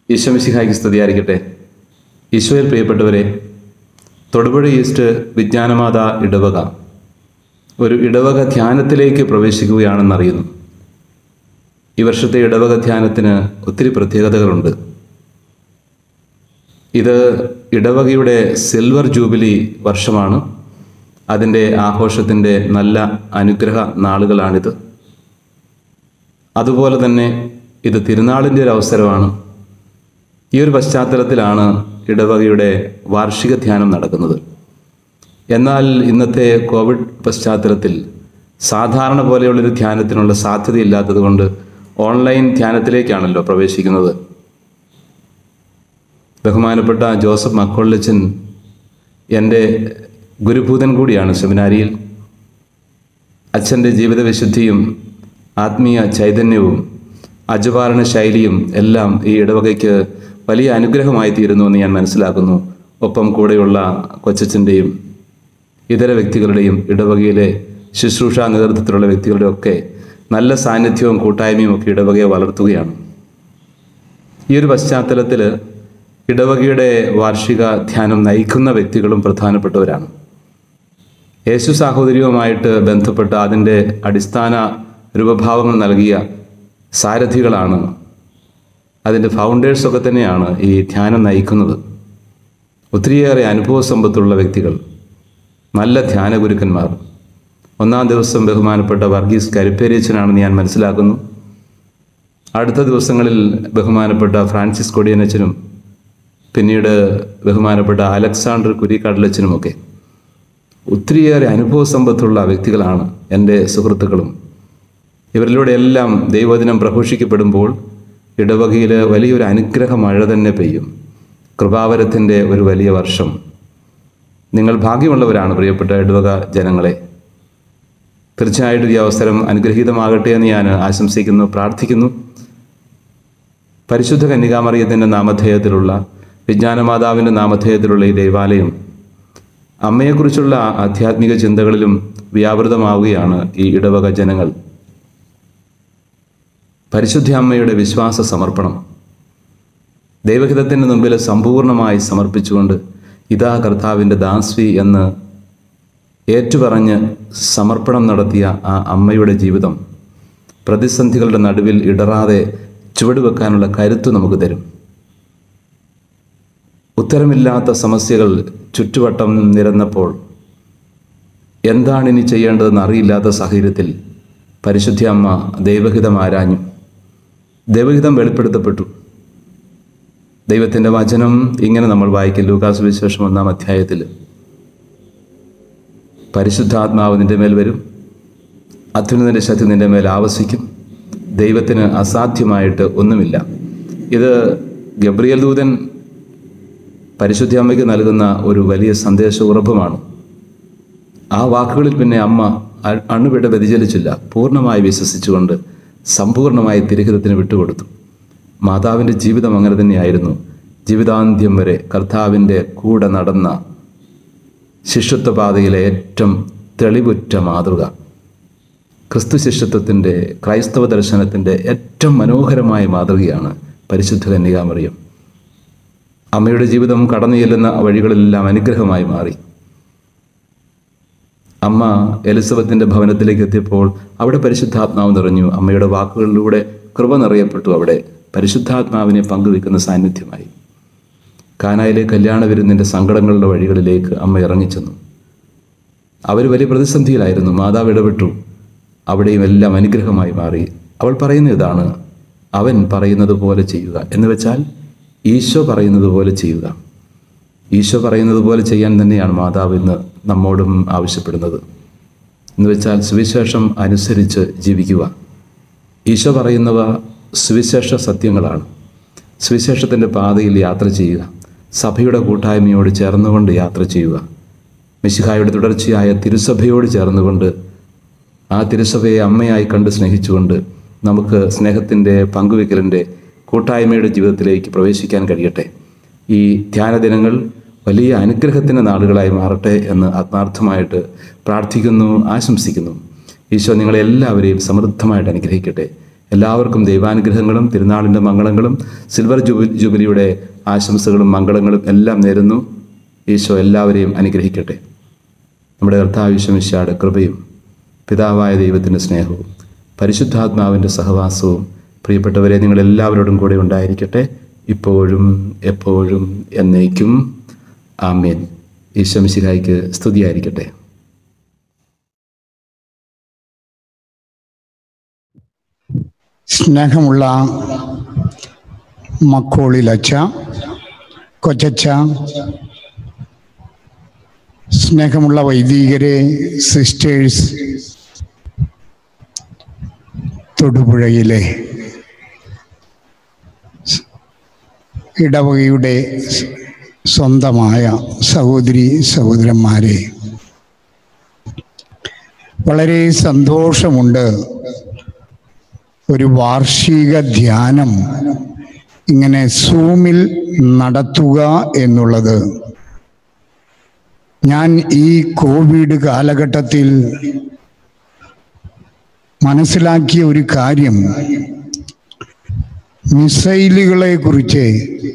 ഈശ്വമിശിഹായ്ക്ക് സ്തുതിയായിരിക്കട്ടെ ഈശോയിൽ പ്രിയപ്പെട്ടവരെ തൊടുപുഴ ഈസ്റ്റ് വിജ്ഞാനമാത ഇടവക ഒരു ഇടവക ധ്യാനത്തിലേക്ക് പ്രവേശിക്കുകയാണെന്നറിയുന്നു ഈ വർഷത്തെ ഇടവക ധ്യാനത്തിന് ഒത്തിരി പ്രത്യേകതകളുണ്ട് ഇത് ഇടവകയുടെ സിൽവർ ജൂബിലി വർഷമാണ് അതിൻ്റെ ആഘോഷത്തിൻ്റെ നല്ല അനുഗ്രഹ നാളുകളാണിത് അതുപോലെ തന്നെ ഇത് തിരുനാളിൻ്റെ ഒരു അവസരമാണ് ഈ ഒരു പശ്ചാത്തലത്തിലാണ് ഇടവകയുടെ വാർഷിക ധ്യാനം നടക്കുന്നത് എന്നാൽ ഇന്നത്തെ കോവിഡ് പശ്ചാത്തലത്തിൽ സാധാരണ പോലെയുള്ളൊരു ധ്യാനത്തിനുള്ള സാധ്യതയില്ലാത്തതുകൊണ്ട് ഓൺലൈൻ ധ്യാനത്തിലേക്കാണല്ലോ പ്രവേശിക്കുന്നത് ബഹുമാനപ്പെട്ട ജോസഫ് മക്കൊള്ളിച്ചൻ എൻ്റെ ഗുരുഭൂതൻ കൂടിയാണ് സെമിനാരിയിൽ അച്ഛൻ്റെ ജീവിതവിശുദ്ധിയും ആത്മീയ ചൈതന്യവും അജപാലന ശൈലിയും എല്ലാം ഈ ഇടവകയ്ക്ക് വലിയ അനുഗ്രഹമായി തീരുന്നു എന്ന് ഞാൻ മനസ്സിലാക്കുന്നു ഒപ്പം കൂടെയുള്ള കൊച്ചച്ഛൻ്റെയും ഇതര വ്യക്തികളുടെയും ഇടവകയിലെ ശുശ്രൂഷ നേതൃത്വത്തിലുള്ള വ്യക്തികളുടെ ഒക്കെ നല്ല സാന്നിധ്യവും കൂട്ടായ്മയും ഒക്കെ ഇടവകയെ വളർത്തുകയാണ് ഈ ഒരു പശ്ചാത്തലത്തിൽ ഇടവകയുടെ വാർഷിക ധ്യാനം നയിക്കുന്ന വ്യക്തികളും പ്രധാനപ്പെട്ടവരാണ് യേശു സാഹോദര്യവുമായിട്ട് ബന്ധപ്പെട്ട അതിൻ്റെ അടിസ്ഥാന രൂപഭാവങ്ങൾ നൽകിയ സാരഥികളാണ് അതിൻ്റെ ഫൗണ്ടേഴ്സൊക്കെ തന്നെയാണ് ഈ ധ്യാനം നയിക്കുന്നത് ഒത്തിരിയേറെ അനുഭവ സമ്പത്തുള്ള വ്യക്തികൾ നല്ല ധ്യാന ഗുരുക്കന്മാർ ഒന്നാം ദിവസം ബഹുമാനപ്പെട്ട വർഗീസ് കരിപ്പേരിയച്ചനാണെന്ന് ഞാൻ മനസ്സിലാക്കുന്നു അടുത്ത ദിവസങ്ങളിൽ ബഹുമാനപ്പെട്ട ഫ്രാൻസിസ് കൊടിയനച്ചനും പിന്നീട് ബഹുമാനപ്പെട്ട അലക്സാണ്ടർ കുരിക്കാടലച്ചനുമൊക്കെ ഒത്തിരിയേറെ അനുഭവ സമ്പത്തുള്ള വ്യക്തികളാണ് എൻ്റെ സുഹൃത്തുക്കളും ഇവരിലൂടെ എല്ലാം ദൈവദിനം പ്രഘോഷിക്കപ്പെടുമ്പോൾ ഇടവകയിൽ വലിയൊരു അനുഗ്രഹ മഴ തന്നെ പെയ്യും കൃപാവരത്തിൻ്റെ ഒരു വലിയ വർഷം നിങ്ങൾ ഭാഗ്യമുള്ളവരാണ് പ്രിയപ്പെട്ട ഇടവക ജനങ്ങളെ തീർച്ചയായിട്ടും ഈ അവസരം അനുഗ്രഹീതമാകട്ടെ എന്ന് ഞാൻ ആശംസിക്കുന്നു പ്രാർത്ഥിക്കുന്നു പരിശുദ്ധ കന്യകാമറിയത്തിൻ്റെ നാമധേയത്തിലുള്ള വിജ്ഞാനമാതാവിൻ്റെ നാമധേയത്തിലുള്ള ഈ ദേവാലയം അമ്മയെക്കുറിച്ചുള്ള ആധ്യാത്മിക ചിന്തകളിലും വ്യാപൃതമാവുകയാണ് ഈ ഇടവക ജനങ്ങൾ പരിശുദ്ധ അമ്മയുടെ വിശ്വാസ സമർപ്പണം ദൈവഹിതത്തിന് മുമ്പിൽ സമ്പൂർണമായി സമർപ്പിച്ചുകൊണ്ട് ഇതാ കർത്താവിൻ്റെ ദാസ്വി എന്ന് ഏറ്റുപറഞ്ഞ് സമർപ്പണം നടത്തിയ ആ അമ്മയുടെ ജീവിതം പ്രതിസന്ധികളുടെ നടുവിൽ ഇടറാതെ ചുവടുവെക്കാനുള്ള കരുത്ത് നമുക്ക് തരും ഉത്തരമില്ലാത്ത സമസ്യകൾ ചുറ്റുവട്ടം നിരന്നപ്പോൾ എന്താണ് ഇനി ചെയ്യേണ്ടതെന്ന് അറിയില്ലാത്ത സാഹചര്യത്തിൽ പരിശുദ്ധ അമ്മ ദൈവഹിതം ആരാഞ്ഞു ദൈവഹിതം വെളിപ്പെടുത്തപ്പെട്ടു ദൈവത്തിൻ്റെ വചനം ഇങ്ങനെ നമ്മൾ വായിക്കും ലൂക്കാസ് വിശേഷം ഒന്നാം അധ്യായത്തിൽ പരിശുദ്ധാത്മാവ് നിന്റെ മേൽ വരും അത്യുന്നതിൻ്റെ ശക്തി നിന്റെ മേൽ ആവസിക്കും ദൈവത്തിന് അസാധ്യമായിട്ട് ഒന്നുമില്ല ഇത് ഗബ്രിയൽ ദൂതൻ പരിശുദ്ധ അമ്മയ്ക്ക് നൽകുന്ന ഒരു വലിയ സന്ദേശ ഉറപ്പുമാണ് ആ വാക്കുകളിൽ പിന്നെ അമ്മ അണുവിട വ്യതിചലിച്ചില്ല പൂർണ്ണമായി വിശ്വസിച്ചുകൊണ്ട് സമ്പൂർണ്ണമായി തിരഹിതത്തിന് വിട്ടുകൊടുത്തു മാതാവിൻ്റെ ജീവിതം അങ്ങനെ തന്നെയായിരുന്നു ജീവിതാന്ത്യം വരെ കർത്താവിൻ്റെ കൂടെ നടന്ന ശിഷ്യത്വപാതയിലെ ഏറ്റവും തെളിവുറ്റ മാതൃക ക്രിസ്തു ശിഷ്യത്വത്തിൻ്റെ ക്രൈസ്തവ ദർശനത്തിൻ്റെ ഏറ്റവും മനോഹരമായ മാതൃകയാണ് പരിശുദ്ധ കന്യകാമറിയം അമ്മയുടെ ജീവിതം കടന്നു ചെല്ലുന്ന വഴികളിലെല്ലാം അനുഗ്രഹമായി മാറി അമ്മ എലിസബത്തിൻ്റെ ഭവനത്തിലേക്ക് എത്തിയപ്പോൾ അവിടെ പരിശുദ്ധാത്മാവ് നിറഞ്ഞു അമ്മയുടെ വാക്കുകളിലൂടെ കൃപ നിറയപ്പെട്ടു അവിടെ പരിശുദ്ധാത്മാവിനെ പങ്കുവെക്കുന്ന സാന്നിധ്യമായി കാനായിലെ കല്യാണ വിരുന്നിൻ്റെ സങ്കടങ്ങളുടെ വഴികളിലേക്ക് അമ്മ ഇറങ്ങിച്ചെന്നു അവർ വലിയ പ്രതിസന്ധിയിലായിരുന്നു മാതാവ് ഇടപെട്ടു അവിടെയും എല്ലാം അനുഗ്രഹമായി മാറി അവൾ പറയുന്ന ഇതാണ് അവൻ പറയുന്നത് പോലെ ചെയ്യുക എന്ന് വെച്ചാൽ ഈശോ പറയുന്നത് പോലെ ചെയ്യുക ഈശോ പറയുന്നത് പോലെ ചെയ്യാൻ തന്നെയാണ് മാതാവ് ഇന്ന് നമ്മോടും ആവശ്യപ്പെടുന്നത് എന്ന് വെച്ചാൽ സുവിശേഷം അനുസരിച്ച് ജീവിക്കുക ഈശോ പറയുന്നവ സുവിശേഷ സത്യങ്ങളാണ് സുവിശേഷത്തിൻ്റെ പാതയിൽ യാത്ര ചെയ്യുക സഭയുടെ കൂട്ടായ്മയോട് ചേർന്നുകൊണ്ട് യാത്ര ചെയ്യുക മിശിഹായുടെ തുടർച്ചയായ തിരുസഭയോട് ചേർന്നുകൊണ്ട് ആ തിരുസഭയെ അമ്മയായി കണ്ട് സ്നേഹിച്ചുകൊണ്ട് നമുക്ക് സ്നേഹത്തിൻ്റെ പങ്കുവെക്കലിൻ്റെ കൂട്ടായ്മയുടെ ജീവിതത്തിലേക്ക് പ്രവേശിക്കാൻ കഴിയട്ടെ ഈ ധ്യാന ദിനങ്ങൾ വലിയ അനുഗ്രഹത്തിൻ്റെ നാളുകളായി മാറട്ടെ എന്ന് ആത്മാർത്ഥമായിട്ട് പ്രാർത്ഥിക്കുന്നു ആശംസിക്കുന്നു ഈശോ നിങ്ങളെല്ലാവരെയും സമൃദ്ധമായിട്ട് അനുഗ്രഹിക്കട്ടെ എല്ലാവർക്കും ദൈവാനുഗ്രഹങ്ങളും തിരുനാളിൻ്റെ മംഗളങ്ങളും സിൽവർ ജൂബി ജൂബിലിയുടെ ആശംസകളും മംഗളങ്ങളും എല്ലാം നേരുന്നു ഈശോ എല്ലാവരെയും അനുഗ്രഹിക്കട്ടെ നമ്മുടെ കർത്താവിശ്വമിശാട് കൃപയും പിതാവായ ദൈവത്തിൻ്റെ സ്നേഹവും പരിശുദ്ധാത്മാവിൻ്റെ സഹവാസവും പ്രിയപ്പെട്ടവരെ നിങ്ങൾ എല്ലാവരോടും കൂടെ ഉണ്ടായിരിക്കട്ടെ ഇപ്പോഴും എപ്പോഴും എന്നേക്കും ആമേൻ ഈശ്വമിശിഹായ്ക്ക് സ്തുതിയായിരിക്കട്ടെ സ്നേഹമുള്ള മക്കോളിലച്ച കൊച്ചച്ച സ്നേഹമുള്ള വൈദികരെ സിസ്റ്റേഴ്സ് തൊടുപുഴയിലെ ഇടവകയുടെ സ്വന്തമായ സഹോദരി സഹോദരന്മാരെ വളരെ സന്തോഷമുണ്ട് ഒരു വാർഷിക ധ്യാനം ഇങ്ങനെ സൂമിൽ നടത്തുക എന്നുള്ളത് ഞാൻ ഈ കോവിഡ് കാലഘട്ടത്തിൽ മനസ്സിലാക്കിയ ഒരു കാര്യം മിസൈലുകളെ കുറിച്ച്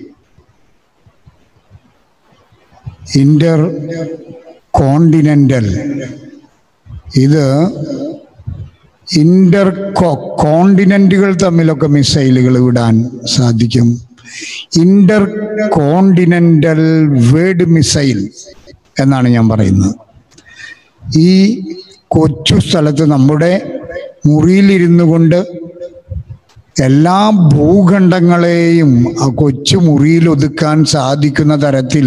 ഇന്റർ കോണ്ടിനെന്റൽ ഇത് ഇന്റർ കോണ്ടിനെന്റുകൾ തമ്മിലൊക്കെ മിസൈലുകൾ വിടാൻ സാധിക്കും ഇന്റർ കോണ്ടിനെന്റൽ വേഡ് മിസൈൽ എന്നാണ് ഞാൻ പറയുന്നത് ഈ കൊച്ചു സ്ഥലത്ത് നമ്മുടെ മുറിയിലിരുന്നു കൊണ്ട് എല്ലാ ഭൂഖണ്ഡങ്ങളെയും ആ കൊച്ചു മുറിയിൽ ഒതുക്കാൻ സാധിക്കുന്ന തരത്തിൽ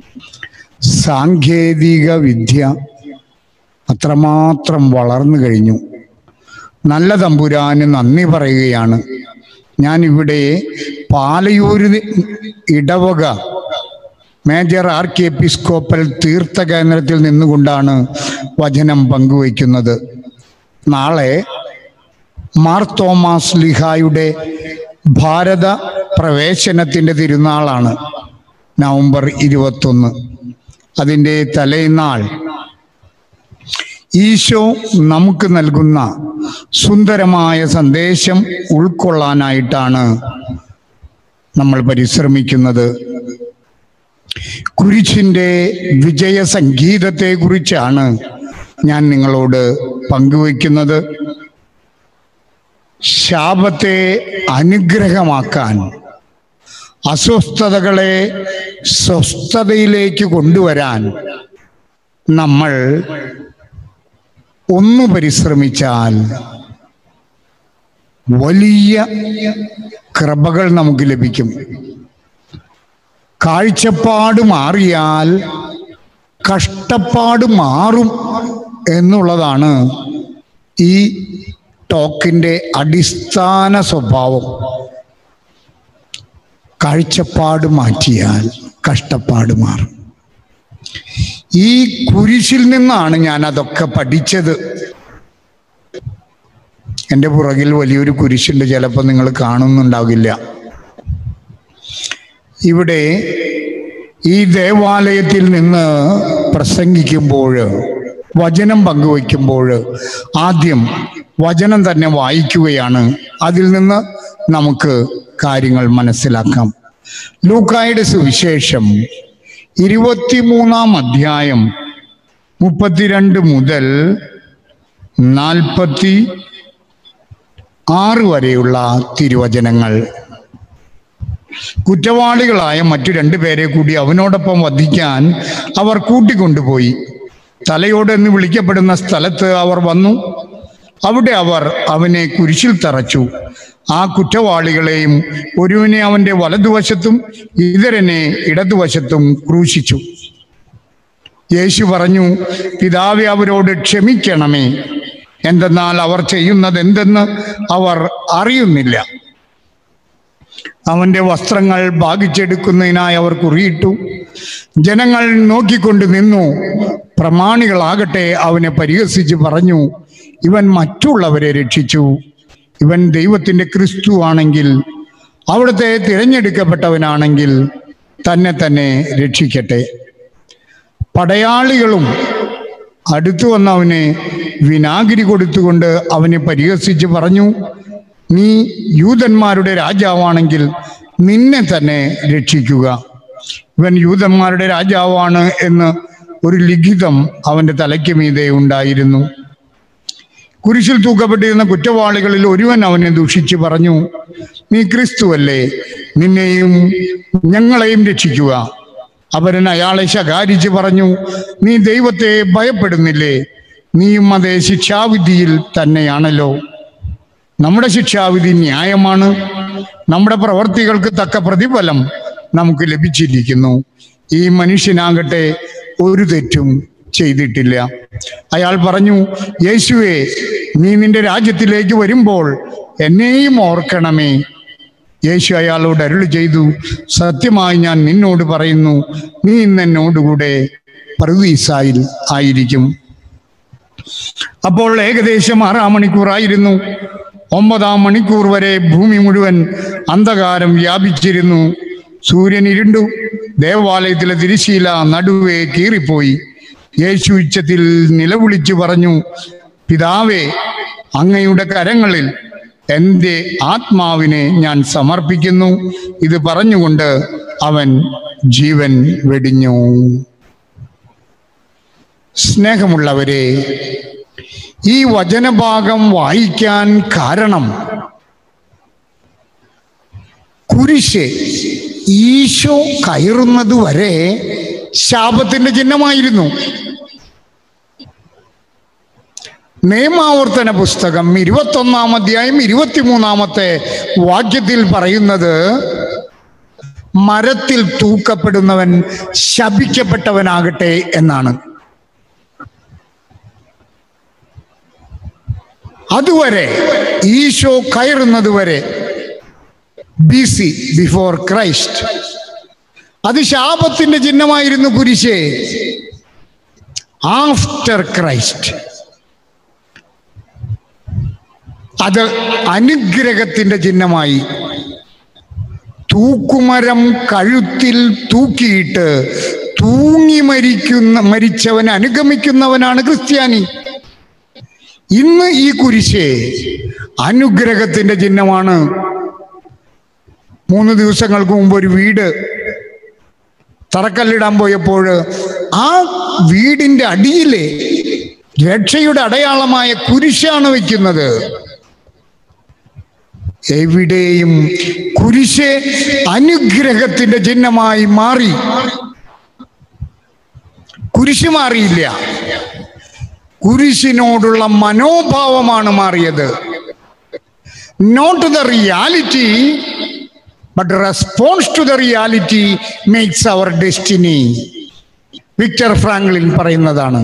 സാങ്കേതിക വിദ്യ അത്രമാത്രം വളർന്നു കഴിഞ്ഞു നല്ല തമ്പുരാന് നന്ദി പറയുകയാണ് ഞാൻ ഇവിടെ പാലയൂര് ഇടവക മേജർ ആർക്കി എപ്പിസ്കോപ്പൽ തീർത്ഥ കേന്ദ്രത്തിൽ നിന്നുകൊണ്ടാണ് വചനം പങ്കുവയ്ക്കുന്നത് നാളെ മാർ തോമാസ് ലിഹായുടെ ഭാരത പ്രവേശനത്തിൻ്റെ തിരുനാളാണ് നവംബർ ഇരുപത്തൊന്ന് അതിൻ്റെ തലേനാൾ ഈശോ നമുക്ക് നൽകുന്ന സുന്ദരമായ സന്ദേശം ഉൾക്കൊള്ളാനായിട്ടാണ് നമ്മൾ പരിശ്രമിക്കുന്നത് കുരിശിൻ്റെ വിജയ സംഗീതത്തെ കുറിച്ചാണ് ഞാൻ നിങ്ങളോട് പങ്കുവയ്ക്കുന്നത് ശാപത്തെ അനുഗ്രഹമാക്കാൻ അസ്വസ്ഥതകളെ സ്വസ്ഥതയിലേക്ക് കൊണ്ടുവരാൻ നമ്മൾ ഒന്ന് പരിശ്രമിച്ചാൽ വലിയ കൃപകൾ നമുക്ക് ലഭിക്കും കാഴ്ചപ്പാട് മാറിയാൽ കഷ്ടപ്പാട് മാറും എന്നുള്ളതാണ് ഈ ടോക്കിൻ്റെ അടിസ്ഥാന സ്വഭാവം കാഴ്ചപ്പാട് മാറ്റിയാൽ കഷ്ടപ്പാട് മാറും ഈ കുരിശിൽ നിന്നാണ് ഞാൻ അതൊക്കെ പഠിച്ചത് എൻ്റെ പുറകിൽ വലിയൊരു കുരിശുണ്ട് ചിലപ്പോൾ നിങ്ങൾ കാണുന്നുണ്ടാകില്ല ഇവിടെ ഈ ദേവാലയത്തിൽ നിന്ന് പ്രസംഗിക്കുമ്പോൾ വചനം പങ്കുവയ്ക്കുമ്പോൾ ആദ്യം വചനം തന്നെ വായിക്കുകയാണ് അതിൽ നിന്ന് നമുക്ക് കാര്യങ്ങൾ മനസ്സിലാക്കാം ലൂക്കായുടെ സുവിശേഷം ഇരുപത്തിമൂന്നാം അധ്യായം മുപ്പത്തിരണ്ട് മുതൽ നാൽപ്പത്തി ആറ് വരെയുള്ള തിരുവചനങ്ങൾ കുറ്റവാളികളായ മറ്റു രണ്ടുപേരെ കൂടി അവനോടൊപ്പം വധിക്കാൻ അവർ കൂട്ടിക്കൊണ്ടുപോയി തലയോട് എന്ന് വിളിക്കപ്പെടുന്ന സ്ഥലത്ത് അവർ വന്നു അവിടെ അവർ അവനെ കുരിശിൽ തറച്ചു ആ കുറ്റവാളികളെയും ഒരുവനെ അവന്റെ വലതുവശത്തും ഇതരനെ ഇടതുവശത്തും ക്രൂശിച്ചു യേശു പറഞ്ഞു പിതാവെ അവരോട് ക്ഷമിക്കണമേ എന്തെന്നാൽ അവർ ചെയ്യുന്നത് എന്തെന്ന് അവർ അറിയുന്നില്ല അവന്റെ വസ്ത്രങ്ങൾ ഭാഗിച്ചെടുക്കുന്നതിനായി അവർ കുറിയിട്ടു ജനങ്ങൾ നോക്കിക്കൊണ്ട് നിന്നു പ്രമാണികളാകട്ടെ അവനെ പരിഹസിച്ച് പറഞ്ഞു ഇവൻ മറ്റുള്ളവരെ രക്ഷിച്ചു ഇവൻ ദൈവത്തിന്റെ ക്രിസ്തു ആണെങ്കിൽ അവിടുത്തെ തിരഞ്ഞെടുക്കപ്പെട്ടവനാണെങ്കിൽ തന്നെ തന്നെ രക്ഷിക്കട്ടെ പടയാളികളും അടുത്തു വന്ന് അവനെ വിനാഗിരി കൊടുത്തുകൊണ്ട് അവനെ പരിഹസിച്ച് പറഞ്ഞു നീ യൂതന്മാരുടെ രാജാവാണെങ്കിൽ നിന്നെ തന്നെ രക്ഷിക്കുക ഇവൻ യൂതന്മാരുടെ രാജാവാണ് എന്ന് ഒരു ലിഖിതം അവന്റെ തലയ്ക്ക് മീതെ ഉണ്ടായിരുന്നു കുരിശിൽ തൂക്കപ്പെട്ടിരുന്ന കുറ്റവാളികളിൽ ഒരുവൻ അവനെ ദൂഷിച്ച് പറഞ്ഞു നീ ക്രിസ്തുവല്ലേ നിന്നെയും ഞങ്ങളെയും രക്ഷിക്കുക അവരൻ അയാളെ ശകാരിച്ച് പറഞ്ഞു നീ ദൈവത്തെ ഭയപ്പെടുന്നില്ലേ നീയും അതേ ശിക്ഷാവിധിയിൽ തന്നെയാണല്ലോ നമ്മുടെ ശിക്ഷാവിധി ന്യായമാണ് നമ്മുടെ പ്രവർത്തികൾക്ക് തക്ക പ്രതിഫലം നമുക്ക് ലഭിച്ചിരിക്കുന്നു ഈ മനുഷ്യനാകട്ടെ ഒരു തെറ്റും ചെയ്തിട്ടില്ല അയാൾ പറഞ്ഞു യേശുവേ നീ നിന്റെ രാജ്യത്തിലേക്ക് വരുമ്പോൾ എന്നെയും ഓർക്കണമേ യേശു അയാളോട് അരുളി ചെയ്തു സത്യമായി ഞാൻ നിന്നോട് പറയുന്നു നീ ഇന്ന് എന്നോടുകൂടെ പറുദീസായിൽ ആയിരിക്കും അപ്പോൾ ഏകദേശം ആറാം മണിക്കൂറായിരുന്നു ഒമ്പതാം മണിക്കൂർ വരെ ഭൂമി മുഴുവൻ അന്ധകാരം വ്യാപിച്ചിരുന്നു സൂര്യൻ ഇരുണ്ടു ദേവാലയത്തിലെ തിരിശീല നടുവേ കീറിപ്പോയി യേശു ഉച്ചത്തിൽ നിലവിളിച്ചു പറഞ്ഞു പിതാവേ അങ്ങയുടെ കരങ്ങളിൽ എൻ്റെ ആത്മാവിനെ ഞാൻ സമർപ്പിക്കുന്നു ഇത് പറഞ്ഞുകൊണ്ട് അവൻ ജീവൻ വെടിഞ്ഞു സ്നേഹമുള്ളവരെ ഈ വചനഭാഗം വായിക്കാൻ കാരണം കുരിശ് ഈശോ കയറുന്നത് വരെ ശാപത്തിന്റെ ചിഹ്നമായിരുന്നു നിയമാവർത്തന പുസ്തകം ഇരുപത്തൊന്നാം അധ്യായം ഇരുപത്തിമൂന്നാമത്തെ വാക്യത്തിൽ പറയുന്നത് മരത്തിൽ തൂക്കപ്പെടുന്നവൻ ശപിക്കപ്പെട്ടവനാകട്ടെ എന്നാണ് അതുവരെ ഈശോ കയറുന്നത് വരെ ബി സി ബിഫോർ ക്രൈസ്റ്റ് അത് ശാപത്തിന്റെ ചിഹ്നമായിരുന്നു കുരിശ് ആഫ്റ്റർ ക്രൈസ്റ്റ് അത് അനുഗ്രഹത്തിന്റെ ചിഹ്നമായി തൂക്കുമരം കഴുത്തിൽ തൂക്കിയിട്ട് തൂങ്ങി മരിക്കുന്ന മരിച്ചവൻ അനുഗമിക്കുന്നവനാണ് ക്രിസ്ത്യാനി ഇന്ന് ഈ കുരിശ് അനുഗ്രഹത്തിന്റെ ചിഹ്നമാണ് മൂന്ന് ദിവസങ്ങൾക്ക് മുമ്പ് ഒരു വീട് തറക്കല്ലിടാൻ പോയപ്പോൾ ആ വീടിന്റെ അടിയിലെ രക്ഷയുടെ അടയാളമായ കുരിശാണ് വെക്കുന്നത് എവിടെയും കുരിശ് അനുഗ്രഹത്തിന്റെ ചിഹ്നമായി മാറി കുരിശ് മാറിയില്ല കുരിശിനോടുള്ള മനോഭാവമാണ് മാറിയത് not the reality but response to the reality makes our destiny Victor Franklin പറയുന്നതാണ്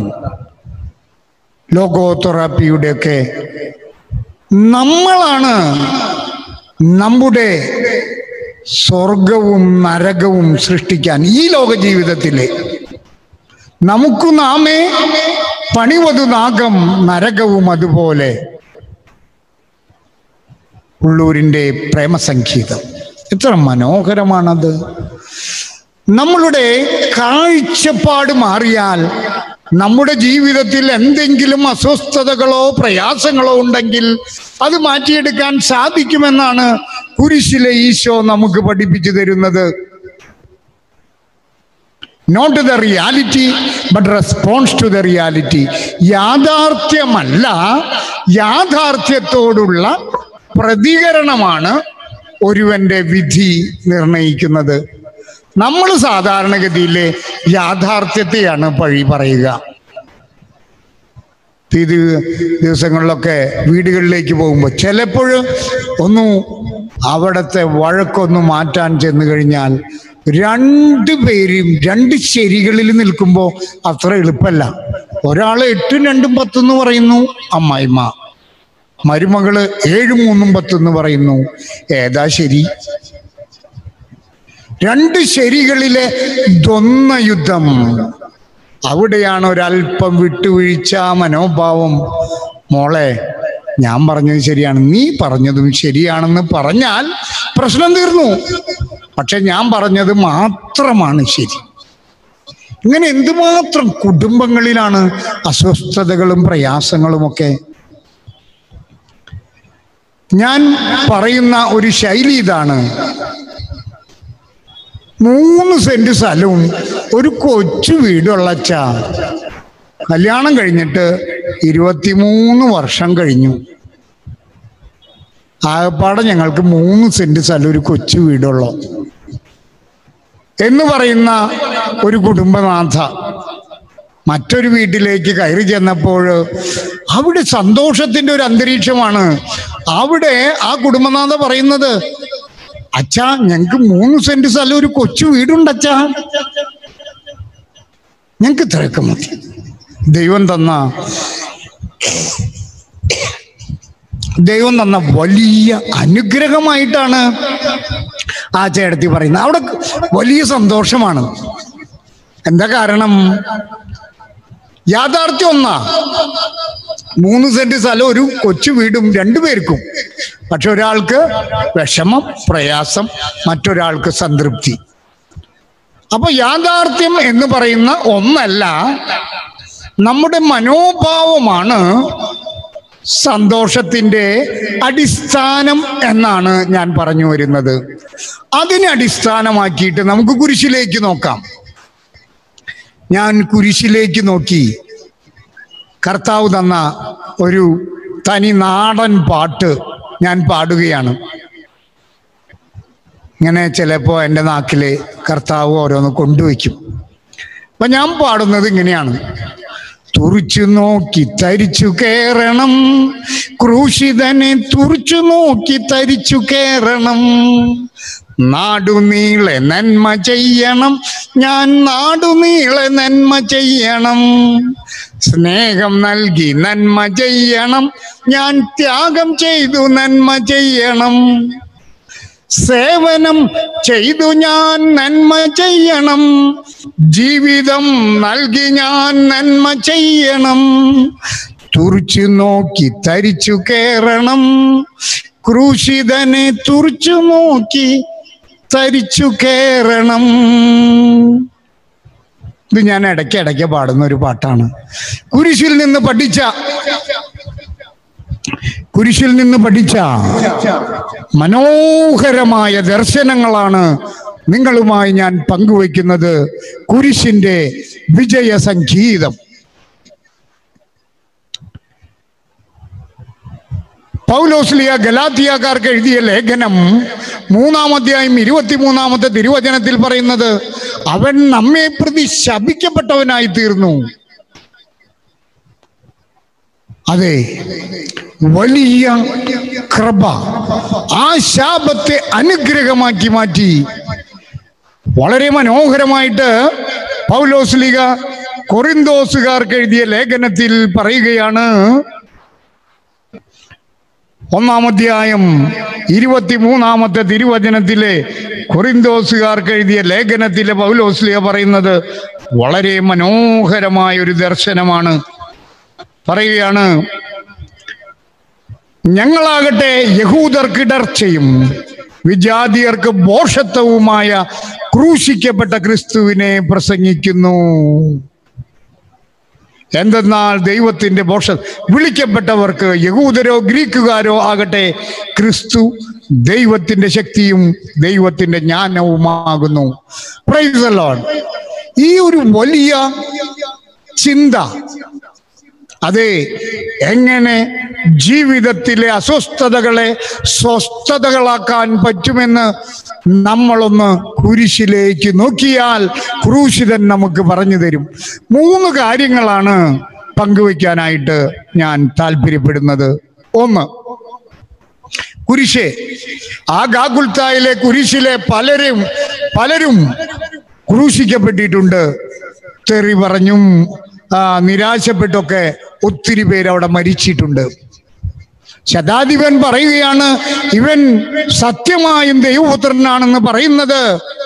ലോകോതെറാപ്പിയുടെയൊക്കെ നമ്മളാണ് നമ്മുടെ സ്വർഗവും നരകവും സൃഷ്ടിക്കാൻ ഈ ലോക ജീവിതത്തിലെ നമുക്ക് നാമേ പണിവതു നാഗം നരകവും അതുപോലെ ഉള്ളൂരിൻ്റെ പ്രേമസംഗീതം എത്ര മനോഹരമാണത് നമ്മളുടെ കാഴ്ചപ്പാട് മാറിയാൽ നമ്മുടെ ജീവിതത്തിൽ എന്തെങ്കിലും അസ്വസ്ഥതകളോ പ്രയാസങ്ങളോ ഉണ്ടെങ്കിൽ അത് മാറ്റിയെടുക്കാൻ സാധിക്കുമെന്നാണ് കുരിശിലെ ഈശോ നമുക്ക് പഠിപ്പിച്ചു തരുന്നത് not the reality but response to the reality യാഥാർത്ഥ്യമല്ല യാഥാർത്ഥ്യത്തോടുള്ള പ്രതികരണമാണ് ഒരുവന്റെ വിധി നിർണയിക്കുന്നത് നമ്മൾ സാധാരണഗതിയിൽ യാഥാർത്ഥ്യത്തെയാണ് പഴി പറയുക ഇത് ദിവസങ്ങളിലൊക്കെ വീടുകളിലേക്ക് പോകുമ്പോൾ ചിലപ്പോൾ ഒന്ന് അവിടുത്തെ വഴക്കൊന്ന് മാറ്റാൻ ചെന്ന് കഴിഞ്ഞാൽ രണ്ട് പേരും രണ്ട് ശരികളിൽ നിൽക്കുമ്പോൾ അത്ര എളുപ്പമല്ല ഒരാൾ എട്ടും രണ്ടും പത്തെന്ന് പറയുന്നു അമ്മായിമ്മ മരുമകള് ഏഴും മൂന്നും പത്തെന്ന് പറയുന്നു ഏതാ ശരി രണ്ട് ശരികളിലെ ദ്വന്ന യുദ്ധം അവിടെയാണ് ഒരല്പം വിട്ടുവീഴ്ച മനോഭാവം മോളെ ഞാൻ പറഞ്ഞത് ശരിയാണ് നീ പറഞ്ഞതും ശരിയാണെന്ന് പറഞ്ഞാൽ പ്രശ്നം തീർന്നു പക്ഷെ ഞാൻ പറഞ്ഞത് മാത്രമാണ് ശരി ഇങ്ങനെ എന്തുമാത്രം കുടുംബങ്ങളിലാണ് അസ്വസ്ഥതകളും പ്രയാസങ്ങളും ഒക്കെ ഞാൻ പറയുന്ന ഒരു ശൈലി ഇതാണ് മൂന്ന് സെന്റ് സ്ഥലവും ഒരു കൊച്ചു വീടുള്ള അച്ഛാ കല്യാണം കഴിഞ്ഞിട്ട് ഇരുപത്തിമൂന്ന് വർഷം കഴിഞ്ഞു ആകപ്പാടെ ഞങ്ങൾക്ക് മൂന്ന് സെന്റ് സ്ഥലം ഒരു കൊച്ചു വീടുള്ളൂ എന്ന് പറയുന്ന ഒരു കുടുംബനാഥ മറ്റൊരു വീട്ടിലേക്ക് കയറി ചെന്നപ്പോൾ അവിടെ സന്തോഷത്തിന്റെ ഒരു അന്തരീക്ഷമാണ് അവിടെ ആ കുടുംബനാഥ പറയുന്നത് അച്ഛാ ഞങ്ങൾക്ക് മൂന്ന് സെന്റ് സ്ഥലം ഒരു കൊച്ചു വീടുണ്ട് അച്ഛാ ഞങ്ങൾക്ക് ഇത്രയൊക്കെ മതി ദൈവം തന്ന ദൈവം തന്ന വലിയ അനുഗ്രഹമായിട്ടാണ് ആ ചേട്ടത്തി പറയുന്നത് അവിടെ വലിയ സന്തോഷമാണ് എന്താ കാരണം യാഥാർത്ഥ്യം ഒന്നാ മൂന്ന് സെന്റ് സ്ഥലം ഒരു കൊച്ചു വീടും രണ്ടുപേർക്കും പക്ഷെ ഒരാൾക്ക് വിഷമം പ്രയാസം മറ്റൊരാൾക്ക് സംതൃപ്തി അപ്പൊ യാഥാർത്ഥ്യം എന്ന് പറയുന്ന ഒന്നല്ല നമ്മുടെ മനോഭാവമാണ് സന്തോഷത്തിന്റെ അടിസ്ഥാനം എന്നാണ് ഞാൻ പറഞ്ഞു വരുന്നത് അതിനെ അടിസ്ഥാനമാക്കിയിട്ട് നമുക്ക് കുരിശിലേക്ക് നോക്കാം ഞാൻ കുരിശിലേക്ക് നോക്കി കർത്താവ് തന്ന ഒരു തനി നാടൻ പാട്ട് ഞാൻ പാടുകയാണ് ഇങ്ങനെ ചിലപ്പോൾ എൻ്റെ നാക്കില് കർത്താവ് ഓരോന്ന് കൊണ്ടുവയ്ക്കും അപ്പൊ ഞാൻ പാടുന്നത് ഇങ്ങനെയാണ് തുറിച്ചു നോക്കി തരിച്ചു കേറണം ക്രൂശിതനെ തുറിച്ചു നോക്കി തരിച്ചു കേറണം നാടുനീളെ നന്മ ചെയ്യണം ഞാൻ നാടുനീളെ നന്മ ചെയ്യണം സ്നേഹം നൽകി നന്മ ചെയ്യണം ഞാൻ ത്യാഗം ചെയ്തു നന്മ ചെയ്യണം സേവനം ചെയ്തു ഞാൻ നന്മ ചെയ്യണം ജീവിതം നൽകി ഞാൻ നന്മ ചെയ്യണം തുറിച്ചു നോക്കി തരിച്ചു കേറണം ക്രൂശിതനെ തുറിച്ചു നോക്കി തരിച്ചു കേറണം ഇത് ഞാൻ ഇടയ്ക്ക് ഇടയ്ക്ക് പാടുന്ന ഒരു പാട്ടാണ് കുരിശിൽ നിന്ന് പഠിച്ച കുരിശിൽ നിന്ന് പഠിച്ച മനോഹരമായ ദർശനങ്ങളാണ് നിങ്ങളുമായി ഞാൻ പങ്കുവയ്ക്കുന്നത് കുരിശിന്റെ വിജയ സംഗീതം പൗലോസ്ലിയ ഗലാത്തിയക്കാർക്ക് എഴുതിയ ലേഖനം മൂന്നാം അധ്യായം ഇരുപത്തിമൂന്നാമത്തെ തിരുവചനത്തിൽ പറയുന്നത് അവൻ നമ്മെ പ്രതി ശപിക്കപ്പെട്ടവനായി തീർന്നു അതെ വലിയ കൃപ ആ ശാപത്തെ അനുഗ്രഹമാക്കി മാറ്റി വളരെ മനോഹരമായിട്ട് പൗലോസ്ലിക കൊറിന്തോസുകാർക്ക് എഴുതിയ ലേഖനത്തിൽ പറയുകയാണ് ഒന്നാം അധ്യായം ഇരുപത്തിമൂന്നാമത്തെ തിരുവചനത്തിലെ കൊറിന്തോസുകാർക്ക് എഴുതിയ ലേഖനത്തിലെ പൗലോസ്ലിയ പറയുന്നത് വളരെ മനോഹരമായ ഒരു ദർശനമാണ് പറയുകയാണ് ഞങ്ങളാകട്ടെ യഹൂദർക്ക് ഇടർച്ചയും വിജാതിയർക്ക് ബോഷത്വവുമായ ക്രൂശിക്കപ്പെട്ട ക്രിസ്തുവിനെ പ്രസംഗിക്കുന്നു എന്തെന്നാൽ ദൈവത്തിന്റെ ബോഷ വിളിക്കപ്പെട്ടവർക്ക് യഹൂദരോ ഗ്രീക്കുകാരോ ആകട്ടെ ക്രിസ്തു ദൈവത്തിന്റെ ശക്തിയും ദൈവത്തിന്റെ ജ്ഞാനവുമാകുന്നു പ്രൈസ് ലോഡ് ഈ ഒരു വലിയ ചിന്ത അതെ എങ്ങനെ ജീവിതത്തിലെ അസ്വസ്ഥതകളെ സ്വസ്ഥതകളാക്കാൻ പറ്റുമെന്ന് നമ്മളൊന്ന് കുരിശിലേക്ക് നോക്കിയാൽ ക്രൂശിതൻ നമുക്ക് പറഞ്ഞു തരും മൂന്ന് കാര്യങ്ങളാണ് പങ്കുവയ്ക്കാനായിട്ട് ഞാൻ താല്പര്യപ്പെടുന്നത് ഒന്ന് കുരിശ് ആ ഗാഗുൽത്തായിലെ കുരിശിലെ പലരും പലരും ക്രൂശിക്കപ്പെട്ടിട്ടുണ്ട് തെറി പറഞ്ഞും ആ, നിരാശപ്പെട്ടൊക്കെ ഒത്തിരി പേര് അവിടെ മരിച്ചിട്ടുണ്ട് ശതാധിപൻ പറയുകയാണ് ഇവൻ സത്യമായും ദൈവപുത്രനാണെന്ന് പറയുന്നത്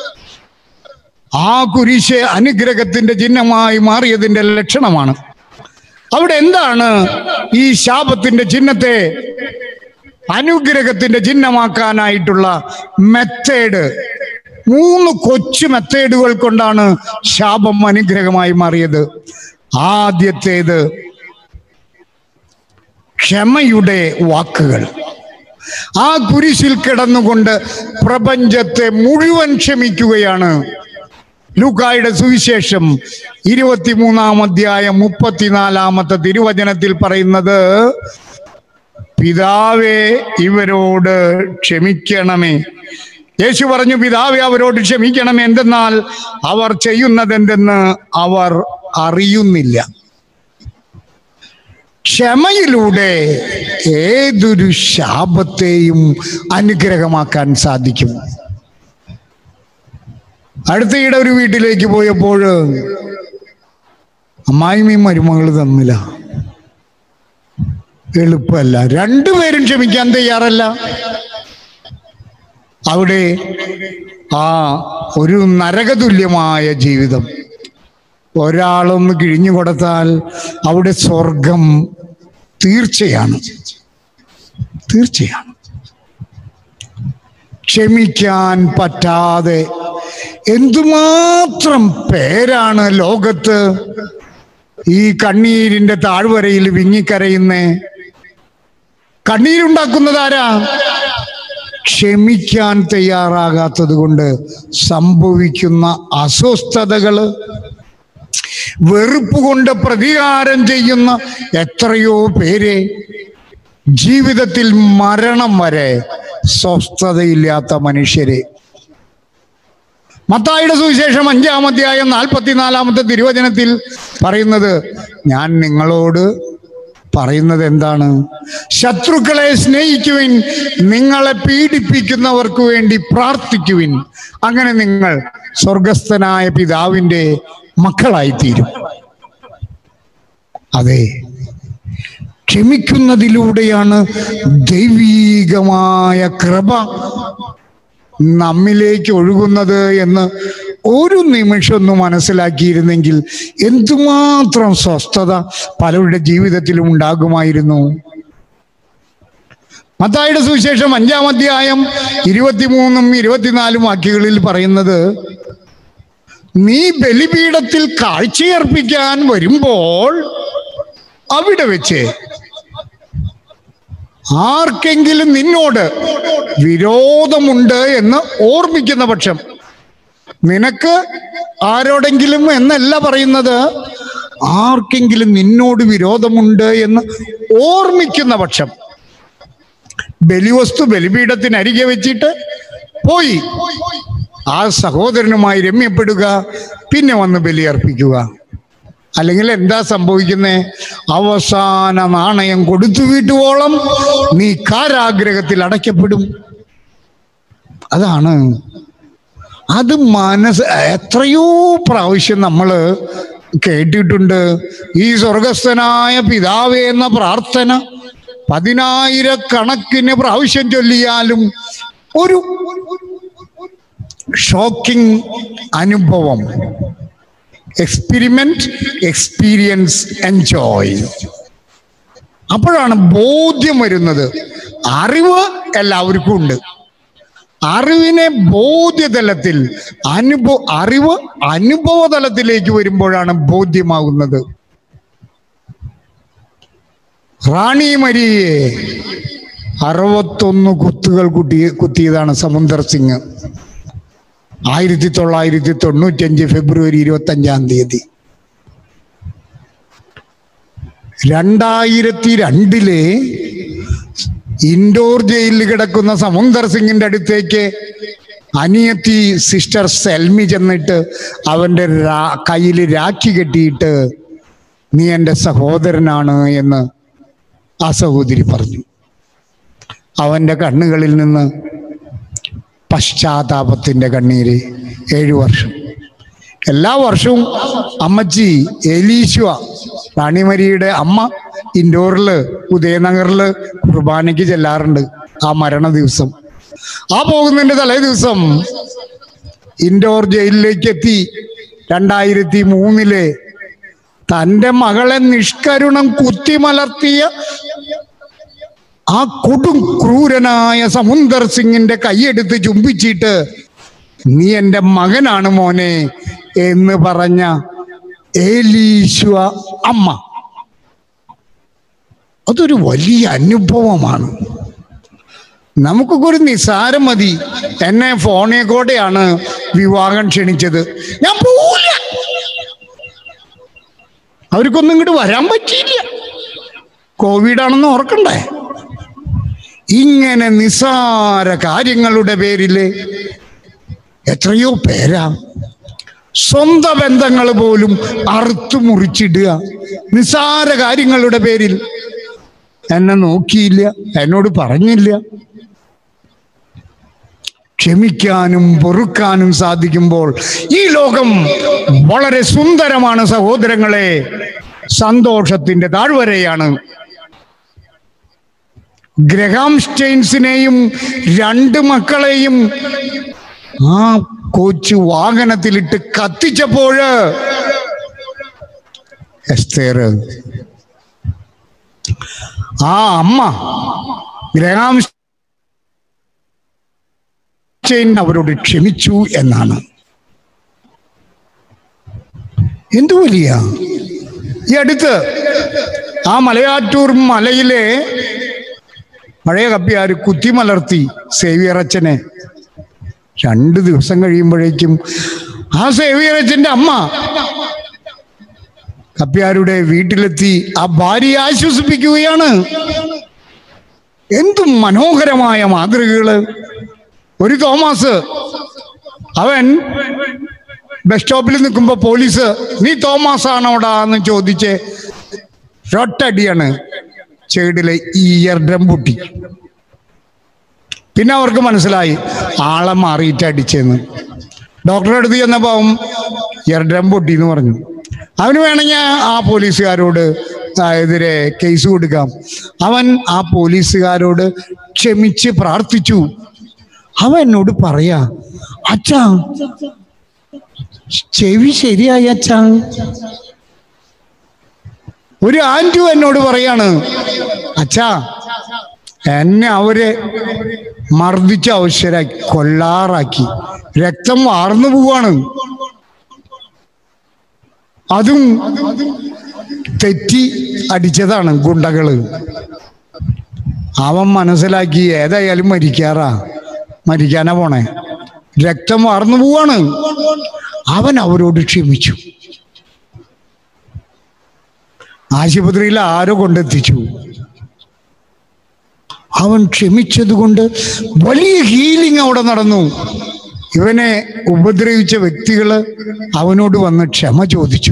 ആ കുരിശ് അനുഗ്രഹത്തിന്റെ ചിഹ്നമായി മാറിയതിന്റെ ലക്ഷണമാണ് അവിടെ എന്താണ് ഈ ശാപത്തിന്റെ ചിഹ്നത്തെ അനുഗ്രഹത്തിന്റെ ചിഹ്നമാക്കാനായിട്ടുള്ള മെത്തേഡ് മൂന്ന് കൊച്ചു മെത്തേഡുകൾ കൊണ്ടാണ് ശാപം അനുഗ്രഹമായി മാറിയത് ആദ്യത്തേത് ക്ഷമയുടെ വാക്കുകൾ ആ കുരിശിൽ കിടന്നുകൊണ്ട് പ്രപഞ്ചത്തെ മുഴുവൻ ക്ഷമിക്കുകയാണ് ലൂക്കായുടെ സുവിശേഷം ഇരുപത്തിമൂന്നാം അധ്യായം മുപ്പത്തിനാലാമത്തെ തിരുവചനത്തിൽ പറയുന്നത് പിതാവേ ഇവരോട് ക്ഷമിക്കണമേ യേശു പറഞ്ഞു പിതാവേ അവരോട് ക്ഷമിക്കണമേ എന്തെന്നാൽ അവർ ചെയ്യുന്നതെന്തെന്ന് അവർ അറിയുന്നില്ല ക്ഷമയിലൂടെ ഏതൊരു ശാപത്തെയും അനുഗ്രഹമാക്കാൻ സാധിക്കും അടുത്തയിടെ ഒരു വീട്ടിലേക്ക് പോയപ്പോൾ അമ്മായിമയും മരുമകൾ തമ്മില എളുപ്പമല്ല രണ്ടുപേരും ക്ഷമിക്കാൻ തയ്യാറല്ല അവിടെ ആ ഒരു നരകതുല്യമായ ജീവിതം ഒരാളൊന്ന് കിഴിഞ്ഞു കൊടുത്താൽ അവിടെ സ്വർഗം തീർച്ചയാണ് തീർച്ചയാണ് ക്ഷമിക്കാൻ പറ്റാതെ എന്തുമാത്രം പേരാണ് ലോകത്ത് ഈ കണ്ണീരിന്റെ താഴ്വരയിൽ വിങ്ങിക്കരയുന്നേ കണ്ണീരുണ്ടാക്കുന്നത് ആരാ ക്ഷമിക്കാൻ തയ്യാറാകാത്തത് കൊണ്ട് സംഭവിക്കുന്ന അസ്വസ്ഥതകള് വെറുപ്പ് കൊണ്ട് പ്രതികാരം ചെയ്യുന്ന എത്രയോ പേരെ ജീവിതത്തിൽ മരണം വരെ സ്വസ്ഥതയില്ലാത്ത മനുഷ്യരെ മത്തായിയുടെ സുവിശേഷം അഞ്ചാം അധ്യായം നാൽപ്പത്തിനാലാമത്തെ തിരുവചനത്തിൽ പറയുന്നത് ഞാൻ നിങ്ങളോട് പറയുന്നത് എന്താണ് ശത്രുക്കളെ സ്നേഹിക്കുവിൻ നിങ്ങളെ പീഡിപ്പിക്കുന്നവർക്ക് വേണ്ടി പ്രാർത്ഥിക്കുവിൻ അങ്ങനെ നിങ്ങൾ സ്വർഗസ്ഥനായ പിതാവിൻ്റെ മക്കളായിത്തീരും അതെ ക്ഷമിക്കുന്നതിലൂടെയാണ് ദൈവീകമായ കൃപ നമ്മിലേക്ക് ഒഴുകുന്നത് എന്ന് ഒരു നിമിഷം ഒന്ന് മനസ്സിലാക്കിയിരുന്നെങ്കിൽ എന്തുമാത്രം സ്വസ്ഥത പലരുടെ ജീവിതത്തിലും ഉണ്ടാകുമായിരുന്നു മത്തായിയുടെ സുവിശേഷം അഞ്ചാം അധ്യായം ഇരുപത്തിമൂന്നും ഇരുപത്തിനാലും വാക്യങ്ങളിൽ പറയുന്നത് നീ ബലിപീഠത്തിൽ കാഴ്ചയർപ്പിക്കാൻ വരുമ്പോൾ അവിടെ വെച്ച് ആർക്കെങ്കിലും നിന്നോട് വിരോധമുണ്ട് എന്ന് ഓർമ്മിക്കുന്ന പക്ഷം നിനക്ക് ആരോടെങ്കിലും എന്നല്ല പറയുന്നത് ആർക്കെങ്കിലും നിന്നോട് വിരോധമുണ്ട് എന്ന് ഓർമ്മിക്കുന്ന പക്ഷം ബലിവസ്തു ബലിപീഠത്തിനരികെ വെച്ചിട്ട് പോയി ആ സഹോദരനുമായി രമ്യപ്പെടുക പിന്നെ വന്ന് ബലിയർപ്പിക്കുക അല്ലെങ്കിൽ എന്താ സംഭവിക്കുന്നത് അവസാന നാണയം കൊടുത്തു വീട്ടുവോളം നീ കാരാഗ്രഹത്തിൽ അടയ്ക്കപ്പെടും അതാണ് അത് മനസ്സ് എത്രയോ പ്രാവശ്യം നമ്മൾ കേട്ടിട്ടുണ്ട് ഈ സ്വർഗസ്ഥനായ പിതാവേ എന്ന പ്രാർത്ഥന പതിനായിരക്കണക്കിന് പ്രാവശ്യം ചൊല്ലിയാലും ഒരു ഷോക്കിംഗ് അനുഭവം എക്സ്പെരിമെന്റ് എക്സ്പീരിയൻസ് എൻജോയ് അപ്പോഴാണ് ബോധ്യം വരുന്നത് അറിവ് എല്ലാവർക്കും ഉണ്ട് അറിവിനെ ബോധ്യതലത്തിൽ അനുഭവ അറിവ് അനുഭവ തലത്തിലേക്ക് വരുമ്പോഴാണ് ബോധ്യമാകുന്നത് റാണി മരിയെ അറുപത്തൊന്ന് കുത്തുകൾ കുട്ടി കുത്തിയതാണ് സമുന്ദർ സിംഗ് ആയിരത്തി തൊള്ളായിരത്തി തൊണ്ണൂറ്റഞ്ച് ഫെബ്രുവരി ഇരുപത്തി അഞ്ചാം തീയതി രണ്ടായിരത്തി രണ്ടിലെ ഇൻഡോർ ജയിലിൽ കിടക്കുന്ന സമുന്ദർ സിംഗിന്റെ അടുത്തേക്ക് അനിയത്തി സിസ്റ്റർ സെൽമി ചെന്നിട്ട് അവന്റെ രാ- കയ്യിൽ രാഖി കെട്ടിയിട്ട് നീ എൻ്റെ സഹോദരനാണ് എന്ന് ആ സഹോദരി പറഞ്ഞു അവന്റെ കണ്ണുകളിൽ നിന്ന് പശ്ചാത്താപത്തിന്റെ കണ്ണീര് ഏഴു വർഷം എല്ലാ വർഷവും അമ്മച്ചി എലീശുവ റാണിമരിയുടെ അമ്മ ഇൻഡോറില് ഉദയനഗറില് കുർബാനയ്ക്ക് ചെല്ലാറുണ്ട് ആ മരണ ദിവസം ആ പോകുന്നതിന്റെ തലേ ദിവസം ഇൻഡോർ ജയിലിലേക്ക് എത്തി രണ്ടായിരത്തി മൂന്നിലെ തന്റെ മകളെ നിഷ്കരുണം കുത്തിമലർത്തിയ ആ കൊടും ക്രൂരനായ സമുന്ദർ സിംഗിന്റെ കൈയെടുത്ത് ചുംബിച്ചിട്ട് നീ എൻ്റെ മകനാണ് മോനെ എന്ന് പറഞ്ഞ ഏലീശ്വ അമ്മ അതൊരു വലിയ അനുഭവമാണ് നമുക്കൊക്കെ ഒരു നിസാരം മതി എന്നെ ഫോണിൽ കൂടെയാണ് വിവാഹം ക്ഷണിച്ചത് ഞാൻ പോവില്ല അവർക്കൊന്നും ഇങ്ങോട്ട് വരാൻ പറ്റിയില്ല കോവിഡ് ആണെന്ന് ഓർക്കണ്ടേ ഇങ്ങനെ നിസാര കാര്യങ്ങളുടെ പേരില് എത്രയോ പേരാ സ്വന്തം ബന്ധങ്ങൾ പോലും അറുത്തു മുറിച്ചിടുക നിസാര കാര്യങ്ങളുടെ പേരിൽ എന്നെ നോക്കിയില്ല എന്നോട് പറഞ്ഞില്ല ക്ഷമിക്കാനും പൊറുക്കാനും സാധിക്കുമ്പോൾ ഈ ലോകം വളരെ സുന്ദരമാണ് സഹോദരങ്ങളെ സന്തോഷത്തിന്റെ താഴ്വരയാണ് ഗ്രഹാം സ്റ്റെയിൻസിനെയും രണ്ട് മക്കളെയും ആ കൊച്ചു വാഹനത്തിലിട്ട് കത്തിച്ചപ്പോഴ് എസ്തേർ ആ അമ്മ ഗ്രഹാം സ്റ്റെയിൻ അവരോട് ക്ഷമിച്ചു എന്നാണ് എന്തു വലിയ ഈ അടുത്ത് ആ മലയാറ്റൂർ മലയിലെ പഴയ കപ്പിയാർ കുത്തിമലർത്തി സേവിയറച്ചനെ രണ്ട് ദിവസം കഴിയുമ്പോഴേക്കും ആ സേവിയറച്ചന്റെ അമ്മ കപ്പ്യാരുടെ വീട്ടിലെത്തി ആ ഭാര്യയെ ആശ്വസിപ്പിക്കുകയാണ് എന്തും മനോഹരമായ മാതൃകകള് ഒരു തോമസ് അവൻ ബസ് സ്റ്റോപ്പിൽ നിൽക്കുമ്പോ പോലീസ് നീ തോമസ് ആണോടാ എന്ന് ചോദിച്ച് ഒറ്റടിയാണ് ചേടിലെ ഇയർ ഡ്രം പൊട്ടി പിന്നെ അവർക്ക് മനസ്സിലായി ആളെ മാറിയിട്ട് അടിച്ചെന്ന് ഡോക്ടറെ അടുത്ത് ചെന്നപ്പോൾ അവൻ ഇയർ ഡ്രം പൊട്ടി എന്ന് പറഞ്ഞു അവന് വേണമെങ്കിൽ ആ പോലീസുകാരോട് ആ, എതിരെ കേസ് കൊടുക്കാം അവൻ ആ പോലീസുകാരോട് ക്ഷമിച്ച് പ്രാർത്ഥിച്ചു അവൻ എന്നോട് പറയാ അച്ഛാ ചെവി ശരിയായി അച്ഛാ ഒരു ആന്റു എന്നോട് പറയാണ് അച്ഛാ എന്നെ അവര് മർദ്ദിച്ച അവശരാക്കി കൊല്ലാറാക്കി രക്തം വാർന്നു പോവാണ് അതും തെറ്റി അടിച്ചതാണ് ഗുണ്ടകള് അവൻ മനസ്സിലാക്കി ഏതായാലും മരിക്കാറാ മരിക്കാനാ പോണേ രക്തം വാർന്നു പോവാണ് അവൻ അവരോട് ക്ഷമിച്ചു ആശുപത്രിയിൽ ആരോ കൊണ്ടെത്തിച്ചു അവൻ ക്ഷമിച്ചത് കൊണ്ട് വലിയ ഹീലിംഗ് അവിടെ നടന്നു ഇവനെ ഉപദ്രവിച്ച വ്യക്തികള് അവനോട് വന്ന് ക്ഷമ ചോദിച്ചു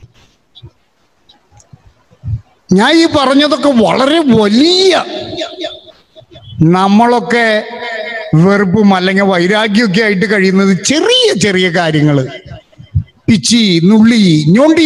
ഞാൻ ഈ പറഞ്ഞതൊക്കെ വളരെ വലിയ നമ്മളൊക്കെ വെറുപ്പും അല്ലെങ്കിൽ വൈരാഗ്യമൊക്കെ ആയിട്ട് കഴിയുന്നത് ചെറിയ ചെറിയ കാര്യങ്ങള് പിച്ചി നുള്ളി ഞൊണ്ടി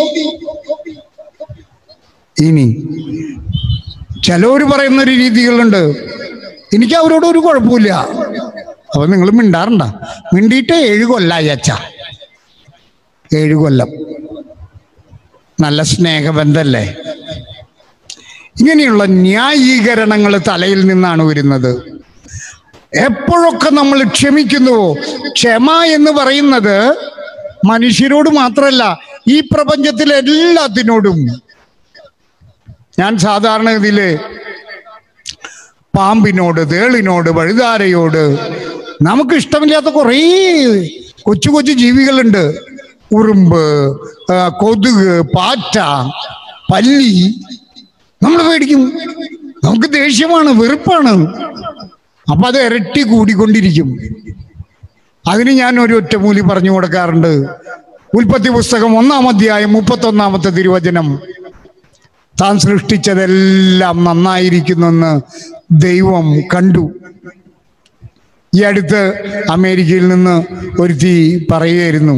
ഇനി ചിലവർ പറയുന്ന ഒരു രീതികളുണ്ട് എനിക്ക് അവരോട് ഒരു കുഴപ്പമില്ല അപ്പൊ നിങ്ങൾ മിണ്ടാറുണ്ട മിണ്ടിയിട്ട് ഏഴ് കൊല്ലായി അച്ഛ ഏഴ് കൊല്ലം നല്ല സ്നേഹബന്ധല്ലേ ഇങ്ങനെയുള്ള ന്യായീകരണങ്ങൾ തലയിൽ നിന്നാണ് വരുന്നത് എപ്പോഴൊക്കെ നമ്മൾ ക്ഷമിക്കുന്നുവോ ക്ഷമ എന്ന് പറയുന്നത് മനുഷ്യരോട് മാത്രമല്ല ഈ പ്രപഞ്ചത്തിലെ എല്ലാത്തിനോടും ഞാൻ സാധാരണഗതിയില് പാമ്പിനോട് തേളിനോട് വഴുതാരയോട് നമുക്ക് ഇഷ്ടമില്ലാത്ത കുറേ കൊച്ചു കൊച്ചു ജീവികളുണ്ട് ഉറുമ്പ് ആ, കൊതുക് പാറ്റ പല്ലി നമ്മൾ പേടിക്കും നമുക്ക് ദേഷ്യമാണ് വെറുപ്പാണ് അപ്പൊ അത് ഇരട്ടി കൂടിക്കൊണ്ടിരിക്കും അതിന് ഞാൻ ഒരു ഒറ്റമൂലി പറഞ്ഞു കൊടുക്കാറുണ്ട് ഉൽപ്പത്തി പുസ്തകം ഒന്നാം അധ്യായം മുപ്പത്തൊന്നാമത്തെ തിരുവചനം താൻ സൃഷ്ടിച്ചതെല്ലാം നന്നായിരിക്കുന്നെന്ന് ദൈവം കണ്ടു ഈ അടുത്ത് അമേരിക്കയിൽ നിന്ന് ഒരുത്തി പറയുകയായിരുന്നു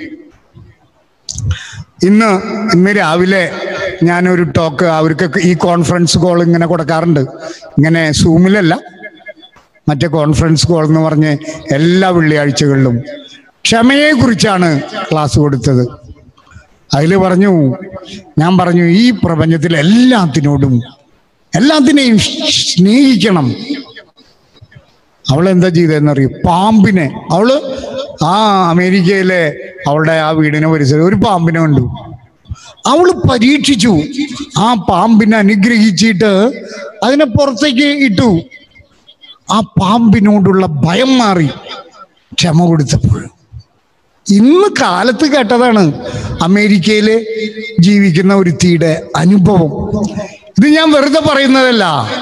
ഇന്ന് ഇന്ന് രാവിലെ ഞാനൊരു ടോക്ക് അവർക്ക് ഈ കോൺഫറൻസ് കോൾ ഇങ്ങനെ കൊടുക്കാറുണ്ട് ഇങ്ങനെ സൂമിലല്ല മറ്റേ കോൺഫറൻസ് കോൾ എന്ന് പറഞ്ഞ് എല്ലാ വെള്ളിയാഴ്ചകളിലും ക്ഷമയെ കുറിച്ചാണ് ക്ലാസ് കൊടുത്തത് അതിൽ പറഞ്ഞു ഞാൻ പറഞ്ഞു ഈ പ്രപഞ്ചത്തിൽ എല്ലാത്തിനോടും എല്ലാത്തിനെയും സ്നേഹിക്കണം അവൾ എന്താ ചെയ്തതെന്നറിയും പാമ്പിനെ അവള് ആ അമേരിക്കയിലെ അവളുടെ ആ വീടിനെ പരിസരം ഒരു പാമ്പിനെ കണ്ടു അവള് പരീക്ഷിച്ചു ആ പാമ്പിനെ അനുഗ്രഹിച്ചിട്ട് അതിനെ പുറത്തേക്ക് ഇട്ടു ആ പാമ്പിനോടുള്ള ഭയം മാറി ക്ഷമ കൊടുത്തപ്പോൾ ഇന്ന് കാലത്ത് കേട്ടതാണ് അമേരിക്കയിൽ ജീവിക്കുന്ന ഒരുത്തിയുടെ അനുഭവം ഇത് ഞാൻ വെറുതെ പറയുന്നതല്ല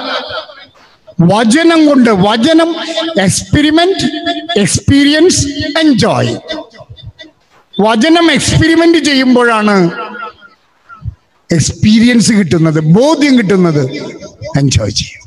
വചനം കൊണ്ട് വചനം എക്സ്പെരിമെന്റ് എക്സ്പീരിയൻസ് എൻജോയ് വചനം എക്സ്പെരിമെന്റ് ചെയ്യുമ്പോഴാണ് എക്സ്പീരിയൻസ് കിട്ടുന്നത് ബോധ്യം കിട്ടുന്നത് എൻജോയ് ചെയ്യും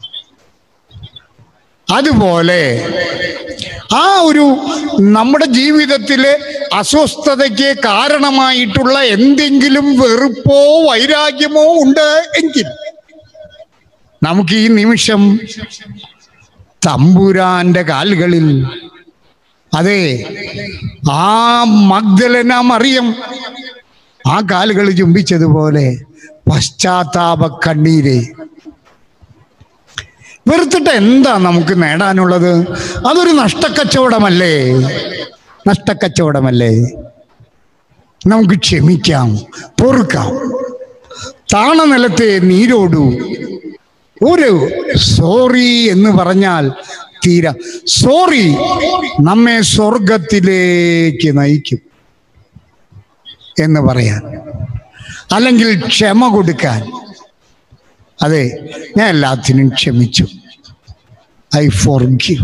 അതുപോലെ ആ ഒരു നമ്മുടെ ജീവിതത്തിലെ അസ്വസ്ഥതയ്ക്ക് കാരണമായിട്ടുള്ള എന്തെങ്കിലും വെറുപ്പോ വൈരാഗ്യമോ ഉണ്ട് എങ്കിൽ നമുക്ക് ഈ നിമിഷം തമ്പുരാന്റെ കാലുകളിൽ അതെ ആ മഗ്ദലന മറിയം ആ കാലുകൾ ചുംബിച്ചതുപോലെ പശ്ചാത്താപ കണ്ണീരെ വെറുത്തിട്ട് എന്താ നമുക്ക് നേടാനുള്ളത് അതൊരു നഷ്ടക്കച്ചവടമല്ലേ നഷ്ടക്കച്ചവടമല്ലേ നമുക്ക് ക്ഷമിക്കാം പൊറുക്കാം താണ നിലത്തെ നീരോടു ഒരു സോറി എന്ന് പറഞ്ഞാൽ തീര സോറി നമ്മെ സ്വർഗത്തിലേക്ക് നയിക്കും എന്ന് പറയാൻ അല്ലെങ്കിൽ ക്ഷമ കൊടുക്കാൻ അതെ ഞാൻ എല്ലാത്തിനും ക്ഷമിച്ചു ഐ ഫോർ ഗീവ്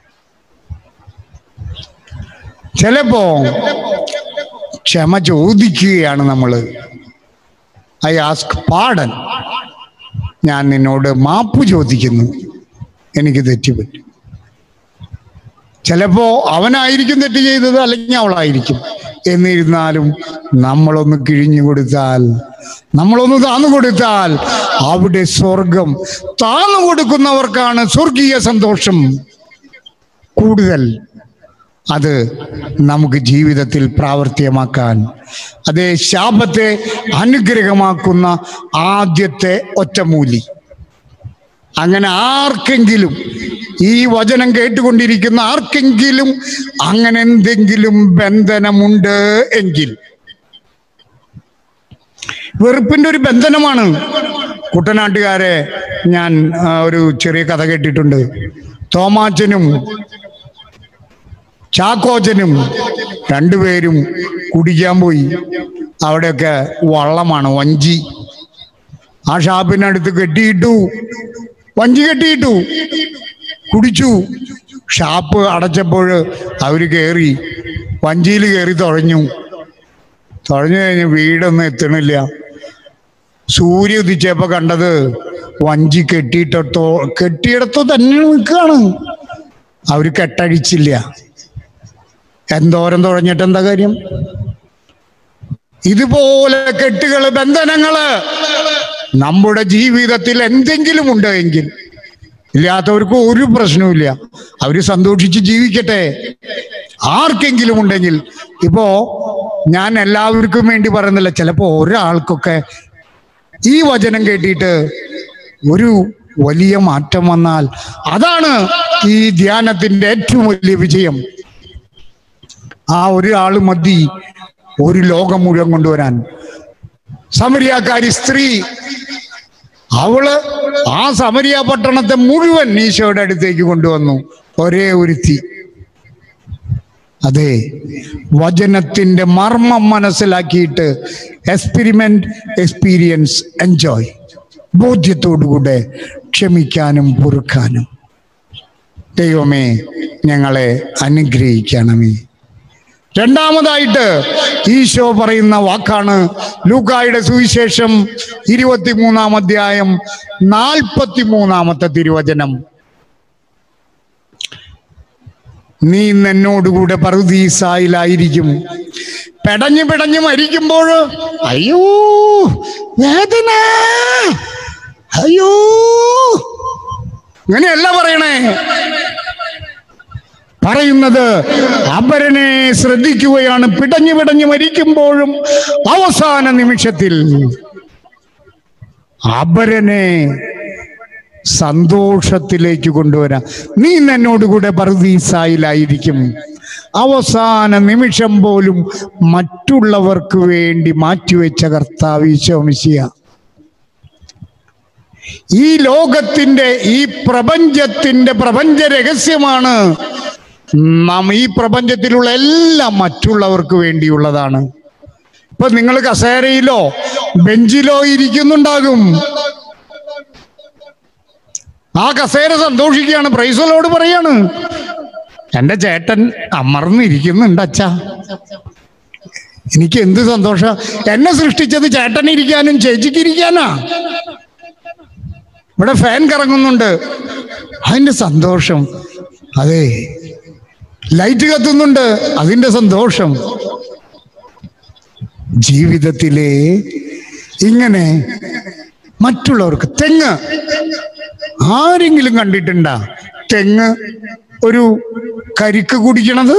ചിലപ്പോ ക്ഷമ ചോദിക്കുകയാണ് നമ്മൾ ഐ ആസ്ക് പാടൻ ഞാൻ നിന്നോട് മാപ്പ് ചോദിക്കുന്നു എനിക്ക് തെറ്റുപറ്റി ചിലപ്പോ അവനായിരിക്കും തെറ്റ് ചെയ്തത് അല്ലെങ്കിൽ അവളായിരിക്കും എന്നിരുന്നാലും നമ്മളൊന്ന് കിഴിഞ്ഞു കൊടുത്താൽ നമ്മളൊന്ന് താന്നു കൊടുത്താൽ അവിടെ സ്വർഗം താന്നു കൊടുക്കുന്നവർക്കാണ് സ്വർഗീയ സന്തോഷം കൂടുതൽ അത് നമുക്ക് ജീവിതത്തിൽ പ്രാവർത്തികമാക്കാൻ അതേ ശാപത്തെ അനുഗ്രഹമാക്കുന്ന ആദ്യത്തെ ഒറ്റമൂലി അങ്ങനെ ആർക്കെങ്കിലും ഈ വചനം കേട്ടുകൊണ്ടിരിക്കുന്ന ആർക്കെങ്കിലും അങ്ങനെ എന്തെങ്കിലും ബന്ധനമുണ്ട് എങ്കിൽ വെറുപ്പിന്റെ ഒരു ബന്ധനമാണ് കുട്ടനാട്ടുകാരെ ഞാൻ ആ, ഒരു ചെറിയ കഥ കേട്ടിട്ടുണ്ട് തോമാച്ചനും ചാക്കോച്ചനും രണ്ടുപേരും കുടിക്കാൻ പോയി അവിടെയൊക്കെ വള്ളമാണ് വഞ്ചി ആ ഷാപ്പിനടുത്ത് കെട്ടിയിട്ടു വഞ്ചി കെട്ടിയിട്ടു കുടിച്ചു ഷാപ്പ് അടച്ചപ്പോൾ അവര് കയറി വഞ്ചിയിൽ കയറി തുഴഞ്ഞു തുഴഞ്ഞു കഴിഞ്ഞ് വീടൊന്നും എത്തണില്ല സൂര്യ ഉദിച്ചപ്പോ കണ്ടത് വഞ്ചി കെട്ടിയിട്ടോ കെട്ടിയിടത്തോ തന്നെ നിൽക്കുകയാണ് അവര് കെട്ടഴിച്ചില്ല എന്തോരം തുഴഞ്ഞിട്ട് എന്താ കാര്യം ഇതുപോലെ കെട്ടുകള് ബന്ധനങ്ങള് നമ്മുടെ ജീവിതത്തിൽ എന്തെങ്കിലും ഉണ്ട് എങ്കിൽ ഇല്ലാത്തവർക്ക് ഒരു പ്രശ്നവുമില്ല അവര് സന്തോഷിച്ച് ജീവിക്കട്ടെ ആർക്കെങ്കിലും ഉണ്ടെങ്കിൽ ഇപ്പോ ഞാൻ എല്ലാവർക്കും വേണ്ടി പറയുന്നില്ല ചിലപ്പോ ഒരാൾക്കൊക്കെ ഈ വചനം കേട്ടിട്ട് ഒരു വലിയ മാറ്റം വന്നാൽ അതാണ് ഈ ധ്യാനത്തിന്റെ ഏറ്റവും വലിയ വിജയം ആ ഒരാള് മതി ഒരു ലോകം മുഴുവൻ കൊണ്ടുവരാൻ സമരിയാക്കാരി സ്ത്രീ അവള് ആ സമരിയ പട്ടണത്തെ മുഴുവൻ ഈശോയുടെ അടുത്തേക്ക് കൊണ്ടുവന്നു ഒരേ ഒരുത്തി അതെ വചനത്തിന്റെ മർമ്മം മനസ്സിലാക്കിയിട്ട് എക്സ്പെരിമെന്റ് എക്സ്പീരിയൻസ് എൻജോയ് ബോധ്യത്തോടുകൂടെ ക്ഷമിക്കാനും പൊറുക്കാനും ദൈവമേ ഞങ്ങളെ അനുഗ്രഹിക്കണമേ രണ്ടാമതായിട്ട് ഈശോ പറയുന്ന വാക്കാണ് ലൂക്കായുടെ സുവിശേഷം ഇരുപത്തിമൂന്നാം അധ്യായം നാൽപ്പത്തി മൂന്നാമത്തെ തിരുവചനം നീ ഇന്ന് എന്നോടുകൂടെ പറുദീസായിലായിരിക്കും പെടഞ്ഞു പെടഞ്ഞു മരിക്കുമ്പോൾ അയ്യോ വേദന അയ്യോ ഇങ്ങനെയല്ല പറയണേ പറയുന്നത് അപരനെ ശ്രദ്ധിക്കുകയാണ് പിടഞ്ഞു പിടഞ്ഞു മരിക്കുമ്പോഴും അവസാന നിമിഷത്തിൽ അപരനെ സന്തോഷത്തിലേക്ക് കൊണ്ടുവരാം നീ ഇന്ന് എന്നോടുകൂടെ പറുദീസായിലായിരിക്കും അവസാന നിമിഷം പോലും മറ്റുള്ളവർക്ക് വേണ്ടി മാറ്റിവെച്ച കർത്താവ് ഈശോമിശിയ ഈ ലോകത്തിന്റെ ഈ പ്രപഞ്ചത്തിന്റെ പ്രപഞ്ച രഹസ്യമാണ് നാം ഈ പ്രപഞ്ചത്തിലുള്ള എല്ലാം മറ്റുള്ളവർക്ക് വേണ്ടിയുള്ളതാണ് ഇപ്പൊ നിങ്ങൾ കസേരയിലോ ബെഞ്ചിലോ ഇരിക്കുന്നുണ്ടാകും ആ കസേര സന്തോഷിക്കുകയാണ് പ്രൈസലോട് പറയാണ് എന്റെ ചേട്ടൻ അമർന്നിരിക്കുന്നുണ്ട് അച്ഛാ എനിക്ക് എന്ത് സന്തോഷ എന്നെ സൃഷ്ടിച്ചത് ചേട്ടൻ ഇരിക്കാനും ചേച്ചിക്ക് ഇരിക്കാനാ ഇവിടെ ഫാൻ കറങ്ങുന്നുണ്ട് അതിന്റെ സന്തോഷം അതെ ലൈറ്റ് കത്തുന്നുണ്ട് അതിന്റെ സന്തോഷം ജീവിതത്തിലെ ഇങ്ങനെ മറ്റുള്ളവർക്ക് തെങ്ങ് ആരെങ്കിലും കണ്ടിട്ടുണ്ടാ തെങ്ങ് ഒരു കരിക്ക് കുടിക്കണത്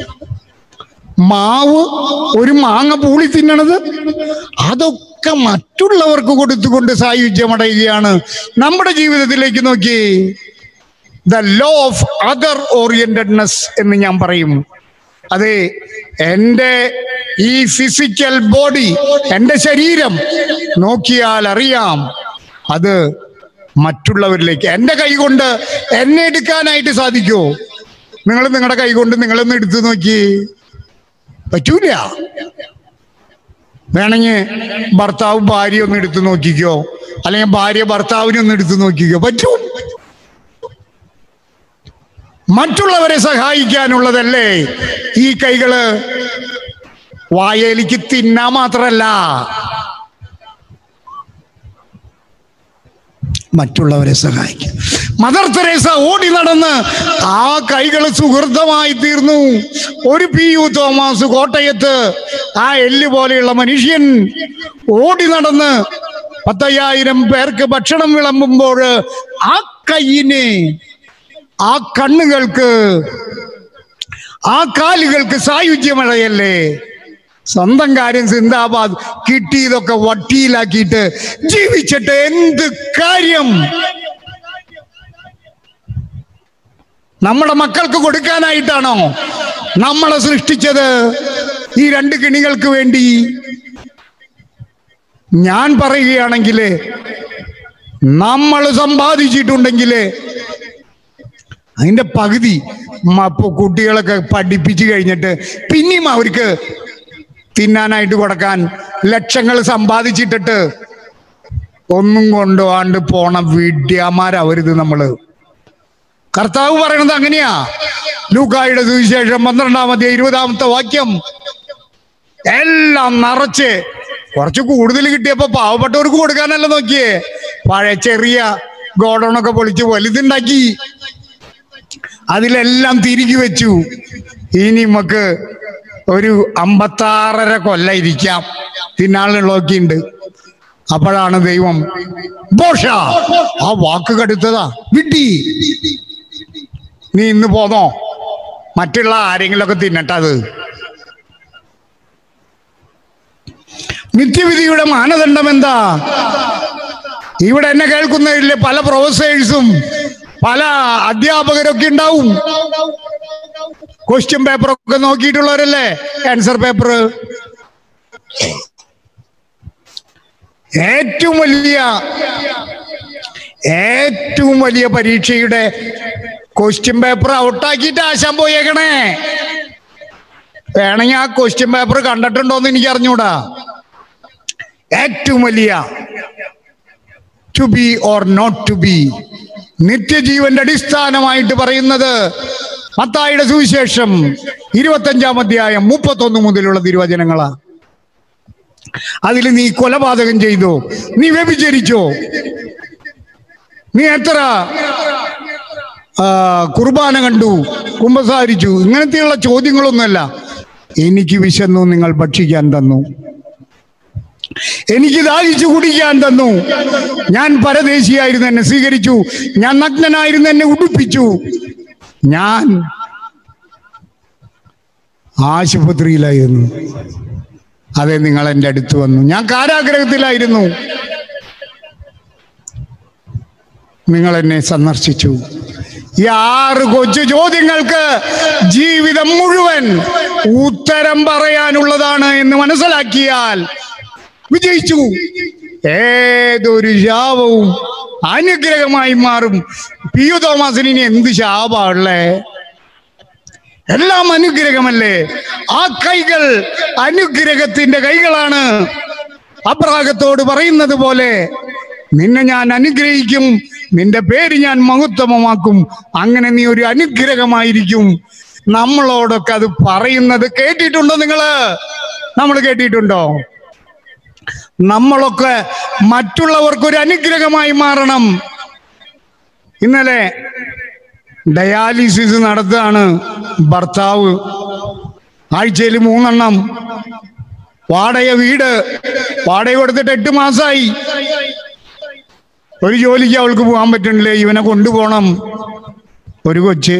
മാവ് ഒരു മാങ്ങ പൂളി തിന്നണത് അതൊക്കെ മറ്റുള്ളവർക്ക് കൊടുത്തുകൊണ്ട് സായുജ്യമടയുകയാണ് നമ്മുടെ ജീവിതത്തിലേക്ക് നോക്കി the law of other orientedness എന്ന് ഞാൻ പറയും അതെ എൻ്റെ ഈ ഫിസിക്കൽ ബോഡി എൻ്റെ ശരീരം നോക്കിയാൽ അറിയാം അത് മറ്റുള്ളവരിലേക്ക് എൻ്റെ കൈ കൊണ്ട് എന്നെ എടുക്കാനായിട്ട് സാധിക്കുമോ നിങ്ങൾ നിങ്ങളുടെ കൈ കൊണ്ട് നിങ്ങളൊന്ന് എടുത്തു നോക്കി പറ്റൂല വേണമെങ്കിൽ ഭർത്താവ് ഭാര്യ ഒന്ന് എടുത്തു നോക്കിക്കോ അല്ലെങ്കിൽ ഭാര്യ ഭർത്താവിനെ ഒന്ന് എടുത്തു നോക്കിക്കോ പറ്റും മറ്റുള്ളവരെ സഹായിക്കാനുള്ളതല്ലേ ഈ കൈകള് വായലിക്ക് തിന്നാൻ മാത്രല്ല മറ്റുള്ളവരെ സഹായിക്കും മദർ തെരേസ ഓടി നടന്ന് ആ കൈകൾ സുഹൃതമായി തീർന്നു ഒരു പി യു തോമസ് കോട്ടയത്ത് ആ എല്ല് പോലെയുള്ള മനുഷ്യൻ ഓടി നടന്ന് പത്തയ്യായിരം പേർക്ക് ഭക്ഷണം വിളമ്പുമ്പോൾ ആ കയ്യിന് ആ കണ്ണുകൾക്ക് ആ കാലുകൾക്ക് സായുജ്യമഴയല്ലേ സ്വന്തം കാര്യം സിന്ദാബാദ് കിട്ടിയതൊക്കെ വട്ടിയിലാക്കിയിട്ട് ജീവിച്ചിട്ട് എന്ത് കാര്യം നമ്മുടെ മക്കൾക്ക് കൊടുക്കാനായിട്ടാണോ നമ്മളെ സൃഷ്ടിച്ചത് ഈ രണ്ട് കിണികൾക്ക് വേണ്ടി ഞാൻ പറയുകയാണെങ്കിൽ നമ്മൾ സമ്പാദിച്ചിട്ടുണ്ടെങ്കിൽ അതിന്റെ പകുതി മ- ഇപ്പൊ കുട്ടികളൊക്കെ പഠിപ്പിച്ചു കഴിഞ്ഞിട്ട് പിന്നെയും അവർക്ക് തിന്നാനായിട്ട് കൊടുക്കാൻ ലക്ഷങ്ങൾ സമ്പാദിച്ചിട്ടിട്ട് ഒന്നും കൊണ്ടുപോകാണ്ട് പോണ വിദ്യാമാരവരുത് നമ്മള് കർത്താവ് പറയണത് അങ്ങനെയാ ലൂക്കായുടെ സുവിശേഷം പന്ത്രണ്ടാമത്തെ ഇരുപതാമത്തെ വാക്യം എല്ലാം നിറച്ച് കുറച്ച് കൂടുതൽ കിട്ടിയപ്പോ പാവപ്പെട്ടവർക്ക് കൊടുക്കാനല്ല നോക്കിയേ പഴയ ചെറിയ ഗോഡൗണൊക്കെ പൊളിച്ച് വലുതുണ്ടാക്കി അതിലെല്ലാം തിരികെ വെച്ചു ഇനി നമുക്ക് ഒരു അമ്പത്താറര കൊല്ല ഇരിക്കാം തിന്നാളിനുള്ളതൊക്കെ ഉണ്ട് അപ്പോഴാണ് ദൈവം ബോഷ ആ വാക്ക് കടുത്തതാ വിട്ടി നീ ഇന്ന് പോന്നോ മറ്റുള്ള ആരെങ്കിലുമൊക്കെ തിന്നട്ടെ അത് നിത്യവിധിയുടെ മാനദണ്ഡം എന്താ ഇവിടെ എന്നെ കേൾക്കുന്നവരിലെ പല പ്രൊഫസേഴ്സും പല അധ്യാപകരൊക്കെ ഉണ്ടാവും ക്വസ്റ്റ്യൻ പേപ്പറൊക്കെ നോക്കിയിട്ടുള്ളവരല്ലേ ആൻസർ പേപ്പർ ഏറ്റവും വലിയ ഏറ്റവും വലിയ പരീക്ഷയുടെ ക്വസ്റ്റ്യൻ പേപ്പർ ഔട്ടാക്കിയിട്ട് ആശാൻ പോയേക്കണേ വേണമെങ്കിൽ ആ ക്വസ്റ്റ്യൻ പേപ്പർ കണ്ടിട്ടുണ്ടോന്ന് എനിക്ക് അറിഞ്ഞൂടാ ഏറ്റവും വലിയ to be or not to be നിത്യജീവന്റെ അടിസ്ഥാനമായിട്ട് പറയുന്നത് മത്തായിയുടെ സുവിശേഷം ഇരുപത്തഞ്ചാം അധ്യായം മുപ്പത്തൊന്ന് മുതലുള്ള തിരുവചനങ്ങളാ അതിൽ നീ കൊലപാതകം ചെയ്തോ നീ വ്യഭിചരിച്ചോ നീ എത്ര ആ, കുർബാന കണ്ടു കുമ്പസാരിച്ചു ഇങ്ങനത്തെയുള്ള ചോദ്യങ്ങളൊന്നുമല്ല എനിക്ക് വിശന്നു നിങ്ങൾ ഭക്ഷിക്കാൻ തന്നു എനിക്ക് ദാഹിച്ചു കുടിക്കാൻ തന്നു ഞാൻ പരദേശിയായിരുന്നു എന്നെ സ്വീകരിച്ചു ഞാൻ നഗ്നനായിരുന്നു എന്നെ ഉടുപ്പിച്ചു ഞാൻ ആശുപത്രിയിലായിരുന്നു അതെ നിങ്ങൾ എൻ്റെ അടുത്ത് വന്നു ഞാൻ കാരാഗ്രഹത്തിലായിരുന്നു നിങ്ങൾ എന്നെ സന്ദർശിച്ചു ഈ ആറ് കൊച്ചു ചോദ്യങ്ങൾക്ക് ജീവിതം മുഴുവൻ ഉത്തരം പറയാനുള്ളതാണ് എന്ന് മനസ്സിലാക്കിയാൽ വിജയിച്ചു ഏതൊരു ശാപവും അനുഗ്രഹമായി മാറും പി യു തോമസിന് ഇനി എന്ത് ശാപമുള്ളേ എല്ലാം അനുഗ്രഹമല്ലേ ആ കൈകൾ അനുഗ്രഹത്തിന്റെ കൈകളാണ് അബ്രാഹത്തോട് പറയുന്നത് പോലെ നിന്നെ ഞാൻ അനുഗ്രഹിക്കും നിന്റെ പേര് ഞാൻ മഹത്വമമാക്കും അങ്ങനെ നീ ഒരു അനുഗ്രഹമായിരിക്കും നമ്മളോടൊക്കെ അത് പറയുന്നത് കേട്ടിട്ടുണ്ടോ നിങ്ങള് നമ്മൾ കേട്ടിട്ടുണ്ടോ നമ്മളൊക്കെ മറ്റുള്ളവർക്ക് ഒരു അനുഗ്രഹമായി മാറണം ഇന്നലെ ഡയാലിസിസ് നടത്തുകയാണ് ഭർത്താവ് ആഴ്ചയിൽ മൂന്നെണ്ണം വാടക വീട് വാടക കൊടുത്തിട്ട് എട്ട് മാസമായി ഒരു ജോലിക്ക് അവൾക്ക് പോകാൻ പറ്റണില്ലേ ഇവനെ കൊണ്ടുപോകണം ഒരു കൊച്ച്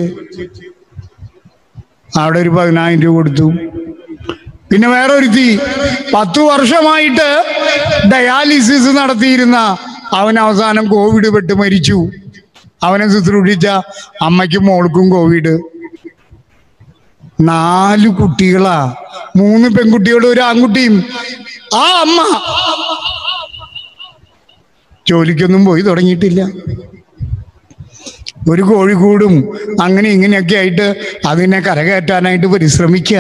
അവിടെ ഒരു പതിനായിരം രൂപ കൊടുത്തു പിന്നെ വേറെ ഒരുത്തി പത്തു വർഷമായിട്ട് ഡയാലിസിസ് നടത്തിയിരുന്ന അവൻ അവസാനം കോവിഡ് പെട്ട് മരിച്ചു അവനെ ശുശ്രൂഷിച്ച അമ്മയ്ക്കും മോൾക്കും കോവിഡ് നാല് കുട്ടികളാ മൂന്ന് പെൺകുട്ടികളും ഒരു ആൺകുട്ടിയും ആ അമ്മ ജോലിക്കൊന്നും പോയി തുടങ്ങിയിട്ടില്ല ഒരു കോഴിക്കൂടും അങ്ങനെ ഇങ്ങനെയൊക്കെ ആയിട്ട് അതിനെ കരകയറ്റാനായിട്ട് പരിശ്രമിക്കുക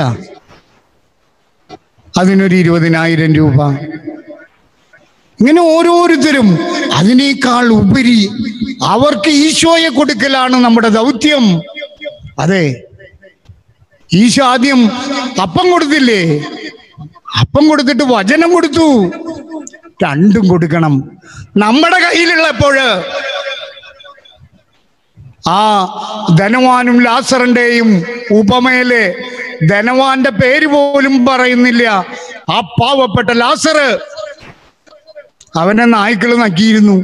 അതിനൊരു ഇരുപതിനായിരം രൂപ ഇങ്ങനെ ഓരോരുത്തരും അതിനേക്കാൾ ഉപരി അവർക്ക് ഈശോയെ കൊടുക്കലാണ് നമ്മുടെ ദൗത്യം അതെ ഈശോ ആദ്യം അപ്പം കൊടുത്തില്ലേ അപ്പം കൊടുത്തിട്ട് വചനം കൊടുത്തു രണ്ടും കൊടുക്കണം നമ്മുടെ കയ്യിലുള്ളപ്പോഴ് ആ ധനവാനും ലാസറിന്റെയും ഉപമയില് ധനവാന്റെ പേര് പോലും പറയുന്നില്ല ആ പാവപ്പെട്ട ലാസറ് അവനെ നായ്ക്കൾ നക്കിയിരുന്നു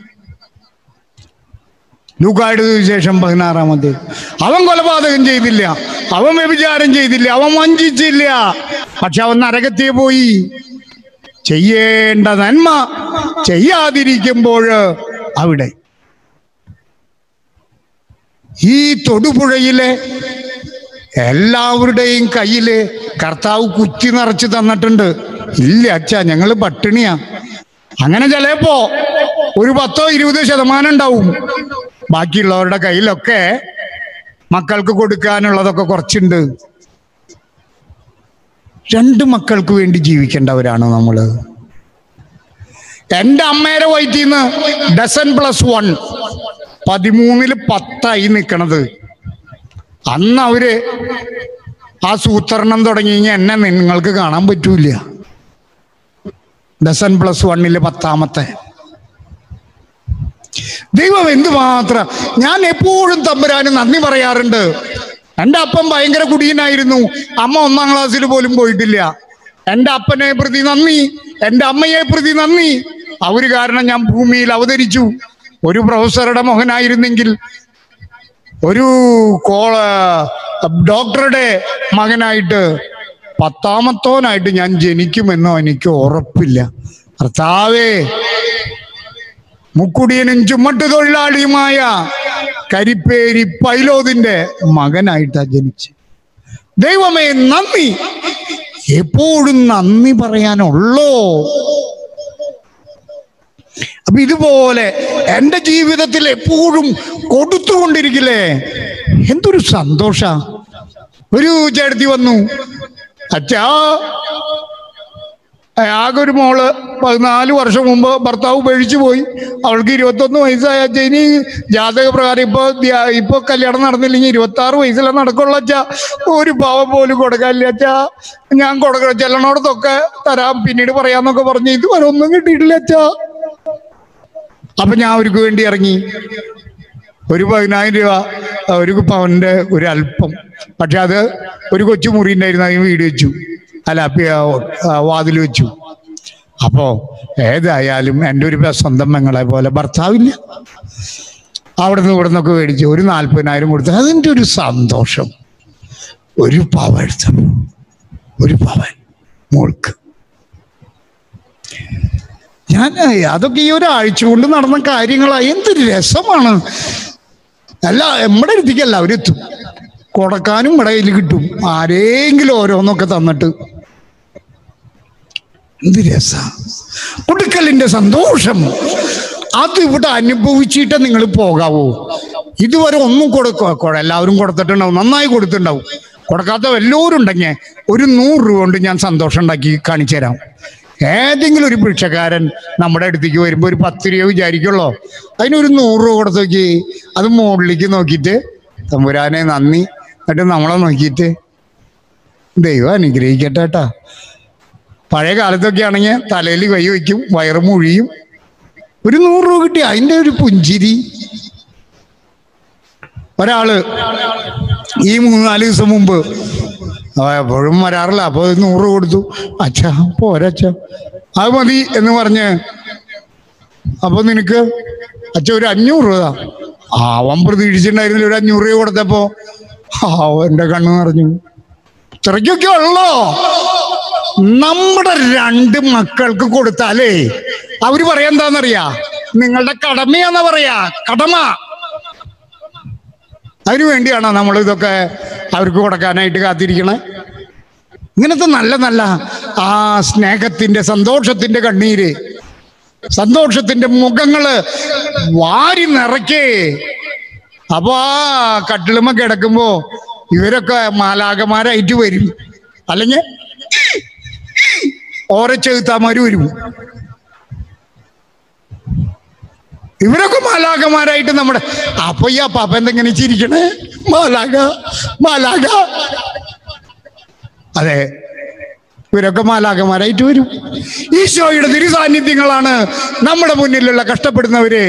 ലൂക്കായുടെ ശേഷം പതിനാറാമത് അവൻ കൊലപാതകം ചെയ്തില്ല അവൻ വ്യഭിചാരം ചെയ്തില്ല അവൻ വഞ്ചിച്ചില്ല പക്ഷെ അവൻ നരകത്തെ പോയി ചെയ്യേണ്ട നന്മ ചെയ്യാതിരിക്കുമ്പോൾ അവിടെ ഈ തൊടുപുഴയിലെ എല്ലാവരുടെയും കയ്യില് കർത്താവ് കുത്തി നിറച്ച് തന്നിട്ടുണ്ട് ഇല്ല അച്ഛാ ഞങ്ങള് പട്ടിണിയാ അങ്ങനെ ചിലപ്പോ ഒരു പത്തോ ഇരുപതോ ശതമാനം ഉണ്ടാവും ബാക്കിയുള്ളവരുടെ കയ്യിലൊക്കെ മക്കൾക്ക് കൊടുക്കാനുള്ളതൊക്കെ കുറച്ചുണ്ട് രണ്ട് മക്കൾക്ക് വേണ്ടി ജീവിക്കേണ്ടവരാണ് നമ്മള് എൻ്റെ അമ്മയുടെ വയറ്റിൽ നിന്ന് ഡസൻ പ്ലസ് വൺ പതിമൂന്നില് പത്തായി നിൽക്കണത് അന്ന് അവര് ആ സൂത്രണം തുടങ്ങി കഴിഞ്ഞാൽ എന്നെ നിങ്ങൾക്ക് കാണാൻ പറ്റൂല ഡസൻ പ്ലസ് വണ്ണില് പത്താമത്തെ ദൈവം എന്തുമാത്രം ഞാൻ എപ്പോഴും തമ്പുരാന് നന്ദി പറയാറുണ്ട് എൻ്റെ അപ്പൻ ഭയങ്കര കുടിയനായിരുന്നു അമ്മ ഒന്നാം ക്ലാസ്സിൽ പോലും പോയിട്ടില്ല എൻ്റെ അപ്പനെ പ്രതി നന്ദി എൻ്റെ അമ്മയെ പ്രതി നന്ദി അവര് കാരണം ഞാൻ ഭൂമിയിൽ അവതരിച്ചു ഒരു പ്രൊഫസറുടെ മകനായിരുന്നെങ്കിൽ ഒരു കോള ഡോക്ടറുടെ മകനായിട്ട് പത്താമത്തോനായിട്ട് ഞാൻ ജനിക്കുമെന്നോ എനിക്ക് ഉറപ്പില്ല കർത്താവേ മുക്കുടിയനും ചുമട്ട് തൊഴിലാളിയുമായ കരിപ്പേരി പൈലോദിന്റെ മകനായിട്ടാ ജനിച്ച് ദൈവമേ നന്ദി എപ്പോഴും നന്ദി പറയാനുള്ളോ അപ്പൊ ഇതുപോലെ എൻ്റെ ജീവിതത്തിൽ എപ്പോഴും കൊടുത്തുകൊണ്ടിരിക്കില്ലേ എന്തൊരു സന്തോഷ ഒരു ചേട്ടത്തി വന്നു അച്ഛാ ആകെ ഒരു മോള് പതിനാല് വർഷം മുമ്പ് ഭർത്താവ് ഉപേക്ഷിച്ചു പോയി അവൾക്ക് ഇരുപത്തൊന്ന് വയസ്സായ അച്ഛ ഇനി ജാതക പ്രകാരം ഇപ്പൊ ധ്യാ- ഇപ്പൊ കല്യാണം നടന്നില്ലെങ്കിൽ ഇരുപത്തി ആറ് വയസ്സിലെ നടക്കുള്ള അച്ഛ ഒരു പാവം പോലും കൊടുക്കാനില്ല അച്ഛ ഞാൻ കൊടുക്കണം ചെല്ലണോടത്തൊക്കെ തരാം പിന്നീട് പറയാന്നൊക്കെ പറഞ്ഞ് ഇതുവരെ ഒന്നും കിട്ടിയിട്ടില്ല അച്ഛ അപ്പൊ ഞാൻ അവർക്ക് വേണ്ടി ഇറങ്ങി ഒരു പതിനായിരം രൂപ ഒരു പവന്റെ ഒരു അല്പം പക്ഷെ അത് ഒരു കൊച്ചു മുറി ഉണ്ടായിരുന്നു അതിന് വീട് വെച്ചു അല്ല പി- ആ, വാതിൽ വെച്ചു അപ്പോ ഏതായാലും എൻ്റെ ഒരു സ്വന്തം പെങ്ങളെ പോലെ ഭർത്താവില്ല അവിടുന്ന് ഇവിടെ നിന്നൊക്കെ മേടിച്ചു ഒരു നാൽപ്പതിനായിരം കൊടുത്തു അതിൻ്റെ ഒരു സന്തോഷം ഒരു പവൻ എടുത്തു ഒരു പവൻ മോൾക്ക് ഞാൻ അതൊക്കെ ഈ ഒരാഴ്ച കൊണ്ട് നടന്ന കാര്യങ്ങളാ എന്ത് രസമാണ് അല്ല നമ്മുടെ അടുത്തേക്കല്ല അവരെത്തും കൊടുക്കാനും ഇവിടെ കയ്യിൽ കിട്ടും ആരെങ്കിലും ഓരോന്നൊക്കെ തന്നിട്ട് എന്ത് രസ കൊടുക്കലിന്റെ സന്തോഷം അത് ഇവിടെ അനുഭവിച്ചിട്ട് നിങ്ങൾ പോകാവൂ ഇതുവരെ ഒന്നും കൊടുക്കുക എല്ലാവരും കൊടുത്തിട്ടുണ്ടാവും നന്നായി കൊടുത്തിട്ടുണ്ടാവും കൊടുക്കാത്ത വല്ലവരും ഉണ്ടെങ്കിൽ ഒരു നൂറ് രൂപ കൊണ്ട് ഞാൻ സന്തോഷം ഉണ്ടാക്കി കാണിച്ചു തരാം ഏതെങ്കിലും ഒരു ഭിക്ഷക്കാരൻ നമ്മുടെ അടുത്തേക്ക് വരുമ്പോൾ ഒരു പത്ത് രൂപ വിചാരിക്കുള്ളൂ അതിനൊരു നൂറ് രൂപ കൊടുത്ത് നോക്കി അത് മുകളിലേക്ക് നോക്കിയിട്ട് തമ്പുരാനെ നന്ദി എന്നിട്ട് നമ്മളെ നോക്കിയിട്ട് ദൈവം അനുഗ്രഹിക്കട്ടെ കേട്ടാ പഴയ കാലത്തൊക്കെ ആണെങ്കിൽ തലയിൽ കൈ വയ്ക്കും വയറ് മുഴിയും ഒരു നൂറ് രൂപ കിട്ടി അതിൻ്റെ ഒരു പുഞ്ചിരി ഒരാള് ഈ മൂന്നാല് ദിവസം മുമ്പ് ആ, എപ്പോഴും വരാറില്ല അപ്പോൾ നൂറ് കൊടുത്തു അച്ഛാ പോരച്ഛ അത് മതി എന്ന് പറഞ്ഞ് അപ്പൊ നിനക്ക് അച്ഛ ഒരു അഞ്ഞൂറ് രൂപ താ. അവൻ പ്രതീക്ഷിച്ചിട്ടുണ്ടായിരുന്നില്ല ഒരു അഞ്ഞൂറ് രൂപ കൊടുത്തപ്പോ അവന്റെ കണ്ണ് നിറഞ്ഞു ഇത്രയ്ക്കൊക്കെ ഉള്ളോ നമ്മുടെ രണ്ട് മക്കൾക്ക് കൊടുത്താലേ അവര് പറയാ എന്താന്നറിയാ നിങ്ങളുടെ കടമയാന്നാ പറയാ കടമ അതിനു വേണ്ടിയാണോ നമ്മൾ ഇതൊക്കെ അവർക്ക് കൊടുക്കാനായിട്ട് കാത്തിരിക്കണേ ഇങ്ങനത്തെ നല്ല നല്ല ആ സ്നേഹത്തിന്റെ സന്തോഷത്തിന്റെ കണ്ണീര് സന്തോഷത്തിന്റെ മുഖങ്ങള് വാരി നിറയ്ക്കേ അപ്പൊ ആ കട്ടിലുമ കിടക്കുമ്പോ ഇവരൊക്കെ മാലാകമാരായിട്ട് വരും അല്ലെങ്കിൽ ഓരോ ചെറുത്താമാര് വരും ഇവരൊക്കെ മാലാകമാരായിട്ട് നമ്മുടെ അപ്പൊ ഈ അപ്പാപ്പ എന്തെങ്ങനെ ചിരിക്കണേ മാലാക മാലാക അതെ ഇവരൊക്കെ മാലാകമാരായിട്ട് വരും ഈശോയുടെ തിരു സാന്നിധ്യങ്ങളാണ് നമ്മുടെ മുന്നിലുള്ള കഷ്ടപ്പെടുന്നവരെ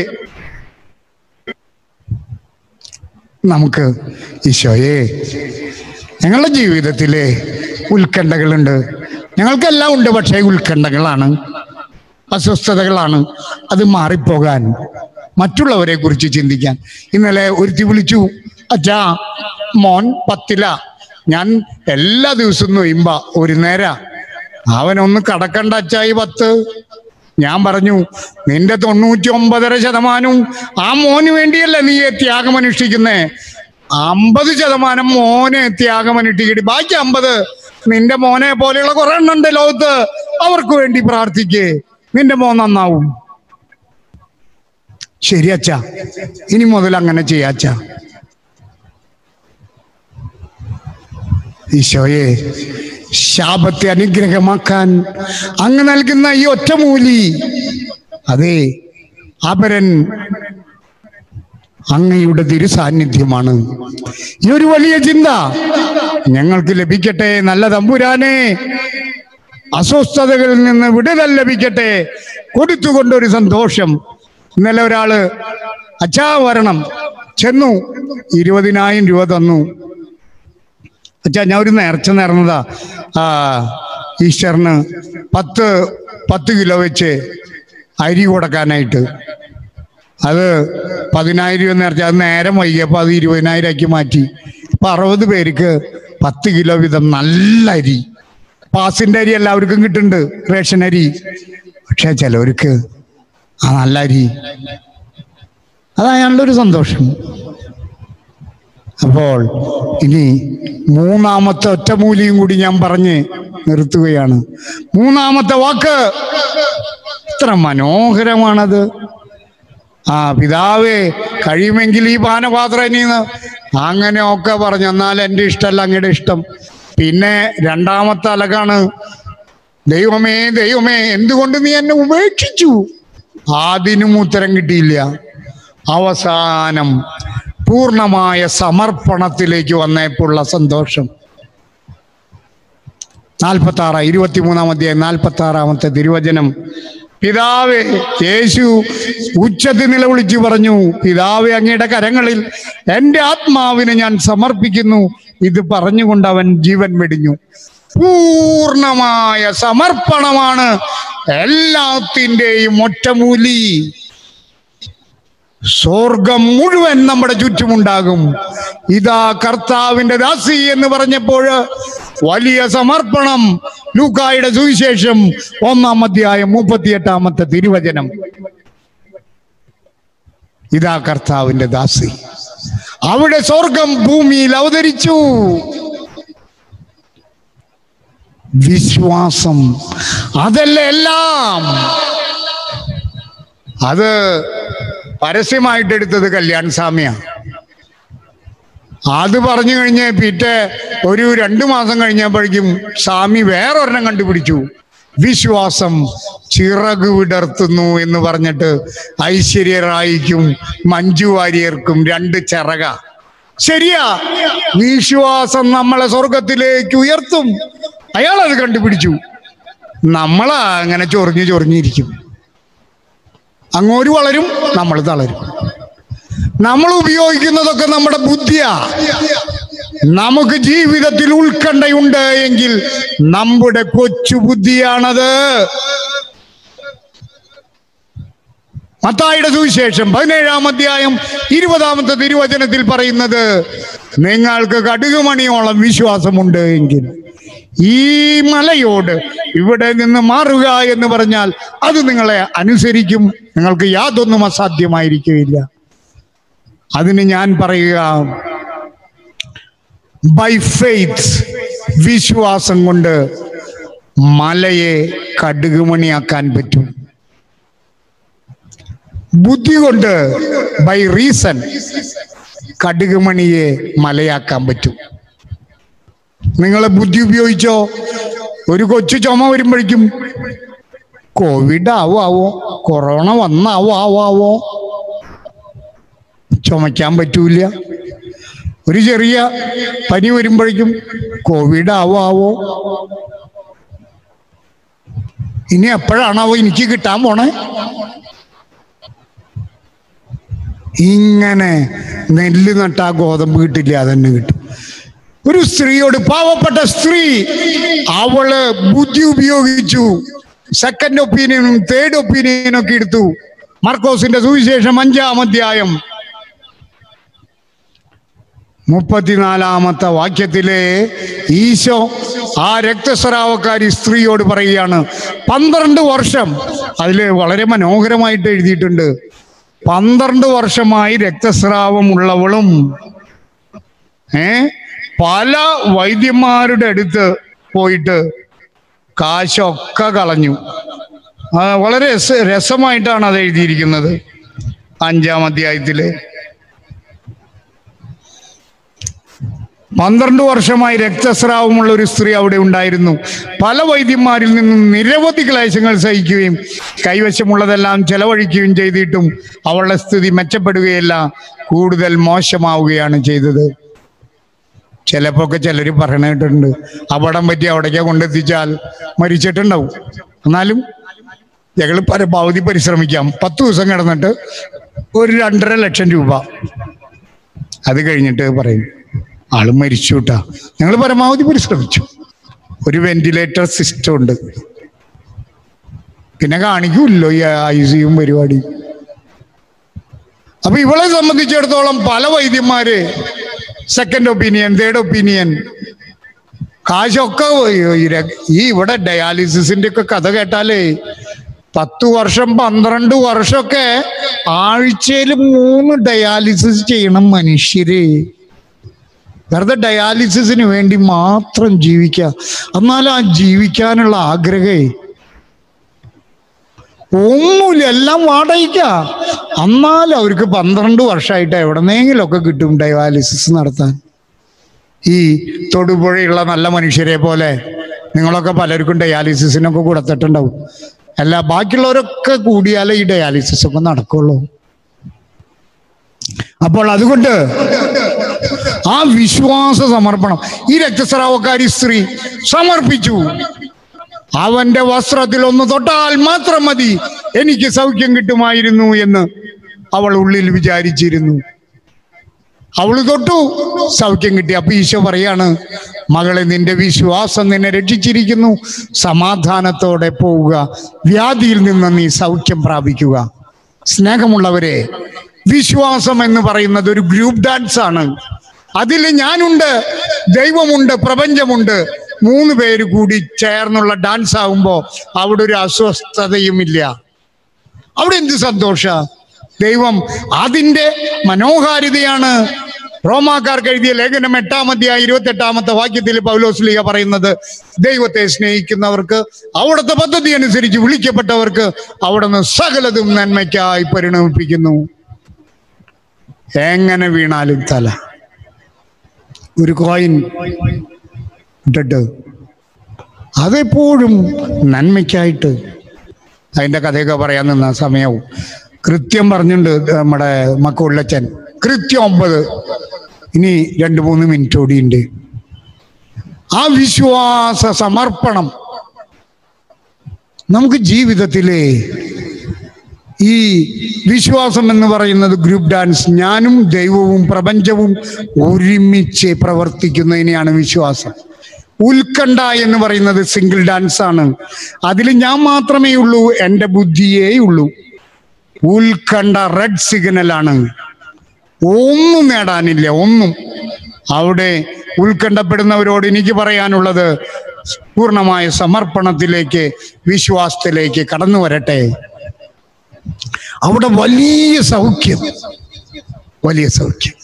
നമുക്ക് ഈശോയെ ഞങ്ങളുടെ ജീവിതത്തിലെ ഉത്കണ്ഠകളുണ്ട് ഞങ്ങൾക്കെല്ലാം ഉണ്ട് പക്ഷേ ഉത്കണ്ഠകളാണ് അസ്വസ്ഥതകളാണ് അത് മാറിപ്പോകാൻ മറ്റുള്ളവരെ കുറിച്ച് ചിന്തിക്കാൻ ഇന്നലെ ഒരുത്തി വിളിച്ചു അച്ഛാ മോൻ പത്തില ഞാൻ എല്ലാ ദിവസവും നൊയ്യുമ്പ ഒരു നേര അവനൊന്ന് കടക്കണ്ട അച്ഛാ ഈ പത്ത് ഞാൻ പറഞ്ഞു നിന്റെ തൊണ്ണൂറ്റി ഒമ്പതര ശതമാനവും ആ മോന് വേണ്ടിയല്ല നീ ഈ ത്യാഗം അനുഷ്ഠിക്കുന്നേ അമ്പത് ശതമാനം മോനെ ത്യാഗം അനുഷ്ഠിക്കട്ടെ ബാക്കി അമ്പത് നിന്റെ മോനെ പോലെയുള്ള കുറെ എണ്ണുണ്ട് ലോകത്ത് അവർക്ക് വേണ്ടി പ്രാർത്ഥിക്കേ നിന്റെ മോൻ നന്നാവും ശരി അച്ഛ ഇനി മുതൽ അങ്ങനെ ചെയ്യാച്ച ഈശോയെ ശാപത്തെ അനുഗ്രഹമാക്കാൻ അങ്ങ് നൽകുന്ന ഈ ഒറ്റമൂലി അതെ അപരൻ അങ്ങയുടെ തിരു സാന്നിധ്യമാണ് ഈ ഒരു വലിയ ചിന്ത ഞങ്ങൾക്ക് ലഭിക്കട്ടെ നല്ല തമ്പുരാനെ അസ്വസ്ഥതകളിൽ നിന്ന് വിടുതൽ ലഭിക്കട്ടെ കൊടുത്തുകൊണ്ടൊരു സന്തോഷം ഇന്നലെ ഒരാള് അച്ഛാ വരണം ചെന്നു ഇരുപതിനായിരം രൂപ തന്നു അച്ഛാ ഞാൻ ഒരു നേർച്ച നേർന്നതാ ആ ഈശ്വരന് പത്ത് പത്ത് കിലോ വെച്ച് അരി കൊടുക്കാനായിട്ട് അത് പതിനായിരം രൂപ നേർച്ച അത് നേരം വൈകിയപ്പോൾ അത് ഇരുപതിനായിരം ആക്കി മാറ്റി ഇപ്പൊ അറുപത് പേർക്ക് പത്ത് കിലോ വീതം നല്ല അരി പാസിന്റെ അരി എല്ലാവർക്കും കിട്ടുന്നുണ്ട് റേഷൻ അരി പക്ഷെ ചിലവർക്ക് ആ നല്ല അരി അതാ ഒരു സന്തോഷം അപ്പോൾ ഇനി മൂന്നാമത്തെ ഒറ്റമൂലിയും കൂടി ഞാൻ പറഞ്ഞ് നിർത്തുകയാണ് മൂന്നാമത്തെ വാക്ക് എത്ര മനോഹരമാണത് ആ പിതാവേ കഴിയുമെങ്കിൽ ഈ പാനപാത്രം ഇനിന്ന് അങ്ങനെയൊക്കെ പറഞ്ഞു എന്നാൽ എൻ്റെ ഇഷ്ടമല്ല അങ്ങയുടെ ഇഷ്ടം പിന്നെ രണ്ടാമത്തെ അലകാണ് ദൈവമേ ദൈവമേ എന്തുകൊണ്ട് നീ എന്നെ ഉപേക്ഷിച്ചു അതിനും ഉത്തരം കിട്ടിയില്ല അവസാനം പൂർണ്ണമായ സമർപ്പണത്തിലേക്ക് വന്നപ്പോഴുള്ള സന്തോഷം നാൽപ്പത്തി ആറ് ഇരുപത്തിമൂന്നാം അധ്യായം നാൽപ്പത്തി ആറാമത്തെ തിരുവചനം പിതാവേ യേശു ഉച്ചത്തിൽ നിലവിളിച്ചു പറഞ്ഞു പിതാവേ അങ്ങയുടെ കരങ്ങളിൽ എൻ്റെ ആത്മാവിനെ ഞാൻ സമർപ്പിക്കുന്നു ഇത് പറഞ്ഞുകൊണ്ട് അവൻ ജീവൻ വെടിഞ്ഞു പൂർണ്ണമായ സമർപ്പണമാണ് എല്ലാത്തിൻ്റെയും ഒറ്റമൂലി സ്വർഗം മുഴുവൻ നമ്മുടെ ചുറ്റുമുണ്ടാകും ഇതാ കർത്താവിന്റെ ദാസി എന്ന് പറഞ്ഞപ്പോൾ വലിയ സമർപ്പണം ലൂക്കായുടെ സുവിശേഷം ഒന്നാം അധ്യായം മുപ്പത്തിയെട്ടാമത്തെ തിരുവചനം ഇതാ കർത്താവിന്റെ ദാസി അവിടെ സ്വർഗം ഭൂമിയിൽ അവതരിച്ചു വിശ്വാസം അതല്ല എല്ലാം അത് പരസ്യമായിട്ട് എടുത്തത് കല്യാൺ സ്വാമിയാണ് അത് പറഞ്ഞു കഴിഞ്ഞ് പിറ്റേ ഒരു രണ്ടു മാസം കഴിഞ്ഞപ്പോഴേക്കും സ്വാമി വേറൊരെണ്ണം കണ്ടുപിടിച്ചു വിശ്വാസം ചിറക് വിടർത്തുന്നു എന്ന് പറഞ്ഞിട്ട് ഐശ്വര്യ റായിക്കും മഞ്ജു വാര്യർക്കും രണ്ട് ചിറക ശരിയാ വിശ്വാസം നമ്മളെ സ്വർഗത്തിലേക്ക് ഉയർത്തും അയാൾ അത് കണ്ടുപിടിച്ചു നമ്മളാ അങ്ങനെ ചൊറിഞ്ഞു ചൊറിഞ്ഞിരിക്കും അങ്ങോട്ട് വളരും നമ്മൾ തളരും നമ്മൾ ഉപയോഗിക്കുന്നതൊക്കെ നമ്മുടെ ബുദ്ധിയാ നമുക്ക് ജീവിതത്തിൽ ഉത്കണ്ഠയുണ്ട് എങ്കിൽ നമ്മുടെ കൊച്ചു ബുദ്ധിയാണത് മത്തായിയുടെ സുവിശേഷം പതിനേഴാം അധ്യായം ഇരുപതാമത്തെ തിരുവചനത്തിൽ പറയുന്നത് നിങ്ങൾക്ക് കടുകുമണിയോളം വിശ്വാസമുണ്ട് എങ്കിൽ ഈ മലയോട് ഇവിടെ നിന്ന് മാറുക എന്ന് പറഞ്ഞാൽ അത് നിങ്ങളെ അനുസരിക്കും നിങ്ങൾക്ക് യാതൊന്നും അസാധ്യമായിരിക്കുകയില്ല അതിന് ഞാൻ പറയുക ബൈ ഫെയ്ത്ത് വിശ്വാസം കൊണ്ട് മലയെ കടുകുമണിയാക്കാൻ പറ്റും ബുദ്ധി കൊണ്ട് ബൈ റീസൺ കടുകുമണിയെ മലയാക്കാൻ പറ്റും നിങ്ങളെ ബുദ്ധി ഉപയോഗിച്ചോ ഒരു കൊച്ചു ചുമ വരുമ്പോഴേക്കും കോവിഡ് ആവോ ആവോ കൊറോണ വന്നാവോ ആവോ ആവോ ചുമയ്ക്കാൻ പറ്റൂല ഒരു ചെറിയ പനി വരുമ്പോഴേക്കും കോവിഡ് ആവോ ആവോ ഇനി എപ്പോഴാണാവോ എനിക്ക് കിട്ടാൻ പോണേ ഇങ്ങനെ നെല്ല് നട്ടാ ഗോതമ്പ് കിട്ടില്ല അതന്നെ കിട്ടും ഒരു സ്ത്രീയോട് പാവപ്പെട്ട സ്ത്രീ അവള് ബുദ്ധി ഉപയോഗിച്ചു സെക്കൻഡ് ഒപ്പീനിയനും തേർഡ് ഒപ്പീനിയനും ഒക്കെ എടുത്തു മർക്കോസിന്റെ സുവിശേഷം അഞ്ചാം അധ്യായം മുപ്പത്തിനാലാമത്തെ വാക്യത്തിലെ ഈശോ ആ രക്തസ്രാവക്കാരി സ്ത്രീയോട് പറയുകയാണ് പന്ത്രണ്ട് വർഷം അതിൽ വളരെ മനോഹരമായിട്ട് എഴുതിയിട്ടുണ്ട് പന്ത്രണ്ട് വർഷമായി രക്തസ്രാവമുള്ളവളും ഏ പല വൈദ്യന്മാരുടെ അടുത്ത് പോയിട്ട് കാശൊക്കെ കളഞ്ഞു ആ, വളരെ രസ രസമായിട്ടാണ് അത് എഴുതിയിരിക്കുന്നത് അഞ്ചാം അധ്യായത്തില് പന്ത്രണ്ട് വർഷമായി രക്തസ്രാവമുള്ള ഒരു സ്ത്രീ അവിടെ ഉണ്ടായിരുന്നു പല വൈദ്യന്മാരിൽ നിന്നും നിരവധി ക്ലേശങ്ങൾ സഹിക്കുകയും കൈവശമുള്ളതെല്ലാം ചെലവഴിക്കുകയും ചെയ്തിട്ടും അവളുടെ സ്ഥിതി മെച്ചപ്പെടുകയല്ല കൂടുതൽ മോശമാവുകയാണ് ചെയ്തത് ചിലപ്പോഴൊക്കെ ചിലർ പറയണിട്ടുണ്ട് അപകടം പറ്റി അവിടേക്ക് കൊണ്ടെത്തിച്ചാൽ മരിച്ചിട്ടുണ്ടാവും എന്നാലും ഞങ്ങൾ പരമാവധി പരിശ്രമിക്കാം പത്ത് ദിവസം കിടന്നിട്ട് ഒരു രണ്ടര ലക്ഷം രൂപ അത് കഴിഞ്ഞിട്ട് പറയും ആള് മരിച്ചു കേട്ടാ ഞങ്ങൾ പരമാവധി പരിശ്രമിച്ചു ഒരു വെന്റിലേറ്റർ സിസ്റ്റം ഉണ്ട് പിന്നെ കാണിക്കൂല്ലോ ഈ ഐ സിയും പരിപാടി അപ്പൊ ഇവളെ സംബന്ധിച്ചിടത്തോളം പല വൈദ്യന്മാര് സെക്കൻഡ് ഒപ്പീനിയൻ തേർഡ് ഒപ്പീനിയൻ കാശൊക്കെ ഈ ര- ഈ ഇവിടെ ഡയാലിസിസിന്റെ ഒക്കെ കഥ കേട്ടാലേ പത്ത് വർഷം പന്ത്രണ്ട് വർഷമൊക്കെ ആഴ്ചയിൽ മൂന്ന് ഡയാലിസിസ് ചെയ്യണം മനുഷ്യര് വെറുതെ ഡയാലിസിസിന് വേണ്ടി മാത്രം ജീവിക്കുക എന്നാൽ ആ ജീവിക്കാനുള്ള ആഗ്രഹേ ഒന്നുമില്ല എല്ലാം വാടകയ്ക്ക എന്നാലും അവർക്ക് പന്ത്രണ്ട് വർഷമായിട്ട് എവിടെന്നെങ്കിലുമൊക്കെ കിട്ടും ഡയാലിസിസ് നടത്താൻ ഈ തൊടുപുഴയുള്ള നല്ല മനുഷ്യരെ പോലെ നിങ്ങളൊക്കെ പലർക്കും ഡയാലിസിസിനൊക്കെ കൊടുത്തിട്ടുണ്ടാവും അല്ല ബാക്കിയുള്ളവരൊക്കെ കൂടിയാലേ ഈ ഡയാലിസിസ് ഒക്കെ നടക്കുള്ളൂ അപ്പോൾ അതുകൊണ്ട് ആ വിശ്വാസ സമർപ്പണം ഈ രക്തസ്രാവക്കാരി സ്ത്രീ സമർപ്പിച്ചു അവന്റെ വസ്ത്രത്തിൽ ഒന്ന് തൊട്ടാൽ മാത്രം മതി എനിക്ക് സൗഖ്യം കിട്ടുമായിരുന്നു എന്ന് അവൾ ഉള്ളിൽ വിചാരിച്ചിരുന്നു അവള് തൊട്ടു സൗഖ്യം കിട്ടി അപ്പൊ ഈശോ പറയാണ് മകളെ നിന്റെ വിശ്വാസം നിന്നെ രക്ഷിച്ചിരിക്കുന്നു സമാധാനത്തോടെ പോവുക വ്യാധിയിൽ നിന്ന് നീ സൗഖ്യം പ്രാപിക്കുക സ്നേഹമുള്ളവരെ വിശ്വാസം എന്ന് പറയുന്നത് ഒരു ഗ്രൂപ്പ് ഡാൻസ് ആണ് അതിൽ ഞാനുണ്ട് ദൈവമുണ്ട് പ്രപഞ്ചമുണ്ട് മൂന്ന് പേര് കൂടി ചേർന്നുള്ള ഡാൻസ് ആകുമ്പോൾ അവിടെ ഒരു അസ്വസ്ഥതയുമില്ല അവിടെ എന്ത് സന്തോഷ ദൈവം അതിൻ്റെ മനോഹാരിതയാണ് റോമാക്കാർക്ക് എഴുതിയ ലേഖനം എട്ടാം അധ്യായം ഇരുപത്തെട്ടാമത്തെ വാക്യത്തിൽ പൗലോസ്ലിക പറയുന്നത് ദൈവത്തെ സ്നേഹിക്കുന്നവർക്ക് അവിടുത്തെ പദ്ധതി അനുസരിച്ച് വിളിക്കപ്പെട്ടവർക്ക് അവിടുന്ന് സകലതും നന്മയ്ക്കായി പരിണമിപ്പിക്കുന്നു എങ്ങനെ വീണാലും തല ഒരു കോയിൻ ഇട്ടിട്ട് അതെപ്പോഴും നന്മയ്ക്കായിട്ട് അതിന്റെ കഥയൊക്കെ പറയാൻ നിന്ന സമയവും കൃത്യം പറഞ്ഞിട്ടുണ്ട് നമ്മുടെ മക്കുള്ളച്ചൻ കൃത്യം ഒമ്പത് ഇനി രണ്ട് മൂന്ന് മിനിറ്റ് കൂടിയുണ്ട് ആ വിശ്വാസ സമർപ്പണം നമുക്ക് ജീവിതത്തിലെ ഈ വിശ്വാസം എന്ന് പറയുന്നത് ഗ്രൂപ്പ് ഡാൻസ് ഞാനും ദൈവവും പ്രപഞ്ചവും ഒരുമിച്ച് പ്രവർത്തിക്കുന്നതിനെയാണ് വിശ്വാസം ഉത്കണ്ഠ എന്ന് പറയുന്നത് സിംഗിൾ ഡാൻസ് ആണ് അതിൽ ഞാൻ മാത്രമേ ഉള്ളൂ എൻ്റെ ബുദ്ധിയേ ഉള്ളൂ ഉത്കണ്ഠ റെഡ് സിഗ്നലാണ് ഒന്നും നേടാനില്ല ഒന്നും അവിടെ ഉത്കണ്ഠപ്പെടുന്നവരോട് എനിക്ക് പറയാനുള്ളത് പൂർണ്ണമായ സമർപ്പണത്തിലേക്ക് വിശ്വാസത്തിലേക്ക് കടന്നു വരട്ടെ അവിടെ വലിയ സൗഖ്യം വലിയ സൗഖ്യം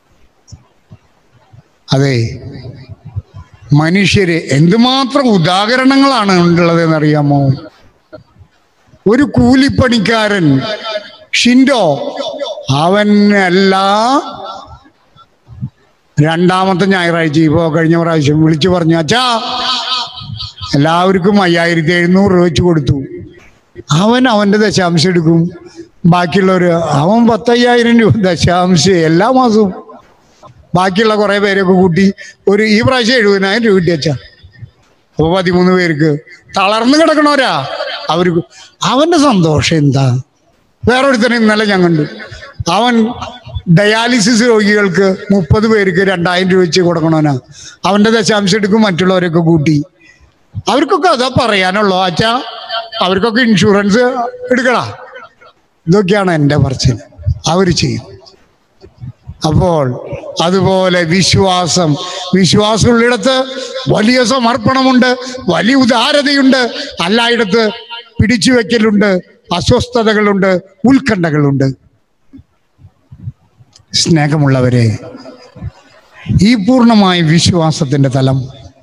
അതെ മനുഷ്യര് എന്തുമാത്രം ഉദാഹരണങ്ങളാണ് ഉള്ളത് അറിയാമോ ഒരു കൂലിപ്പണിക്കാരൻ ഷിൻഡോ അവൻ എല്ലാ രണ്ടാമത്തെ ഞായറാഴ്ച ഇപ്പോ കഴിഞ്ഞ പ്രാവശ്യം വിളിച്ചു പറഞ്ഞു അച്ഛാ എല്ലാവർക്കും അയ്യായിരത്തി എഴുന്നൂറ് രൂപ വെച്ച് കൊടുത്തു അവൻ അവന്റെ ദശാംശം എടുക്കും ബാക്കിയുള്ളവർ അവൻ പത്തയ്യായിരം രൂപ ദശാംശം എല്ലാ മാസവും ബാക്കിയുള്ള കുറെ പേരൊക്കെ കൂട്ടി ഒരു ഈ പ്രാവശ്യം എഴുപതിനായിരം രൂപ കിട്ടി അച്ഛാ അപ്പൊ പതിമൂന്ന് പേർക്ക് തളർന്നു കിടക്കണോരാ അവർക്ക് അവന്റെ സന്തോഷം എന്താ വേറൊരുത്തനെ ഇന്നലെ ഞാൻ കണ്ടു അവൻ ഡയാലിസിസ് രോഗികൾക്ക് മുപ്പത് പേർക്ക് രണ്ടായിരം രൂപ വെച്ച് കൊടുക്കണോനാ അവന്റെ ദശാംശം എടുക്കും മറ്റുള്ളവരൊക്കെ കൂട്ടി അവർക്കൊക്കെ അതാ പറയാനുള്ളൂ അച്ഛാ അവർക്കൊക്കെ ഇൻഷുറൻസ് എടുക്കടാ ഇതൊക്കെയാണ് എൻ്റെ പറച്ചിൽ അവർ ചെയ്യും അപ്പോൾ അതുപോലെ വിശ്വാസം വിശ്വാസമുള്ളിടത്ത് വലിയ സമർപ്പണമുണ്ട് വലിയ ഉദാരതയുണ്ട് എല്ലായിടത്ത് പിടിച്ചു വെക്കലുണ്ട് അസ്വസ്ഥതകളുണ്ട് ഉത്കണ്ഠകളുണ്ട് സ്നേഹമുള്ളവരെ ഈ പൂർണ്ണമായ വിശ്വാസത്തിന്റെ തലം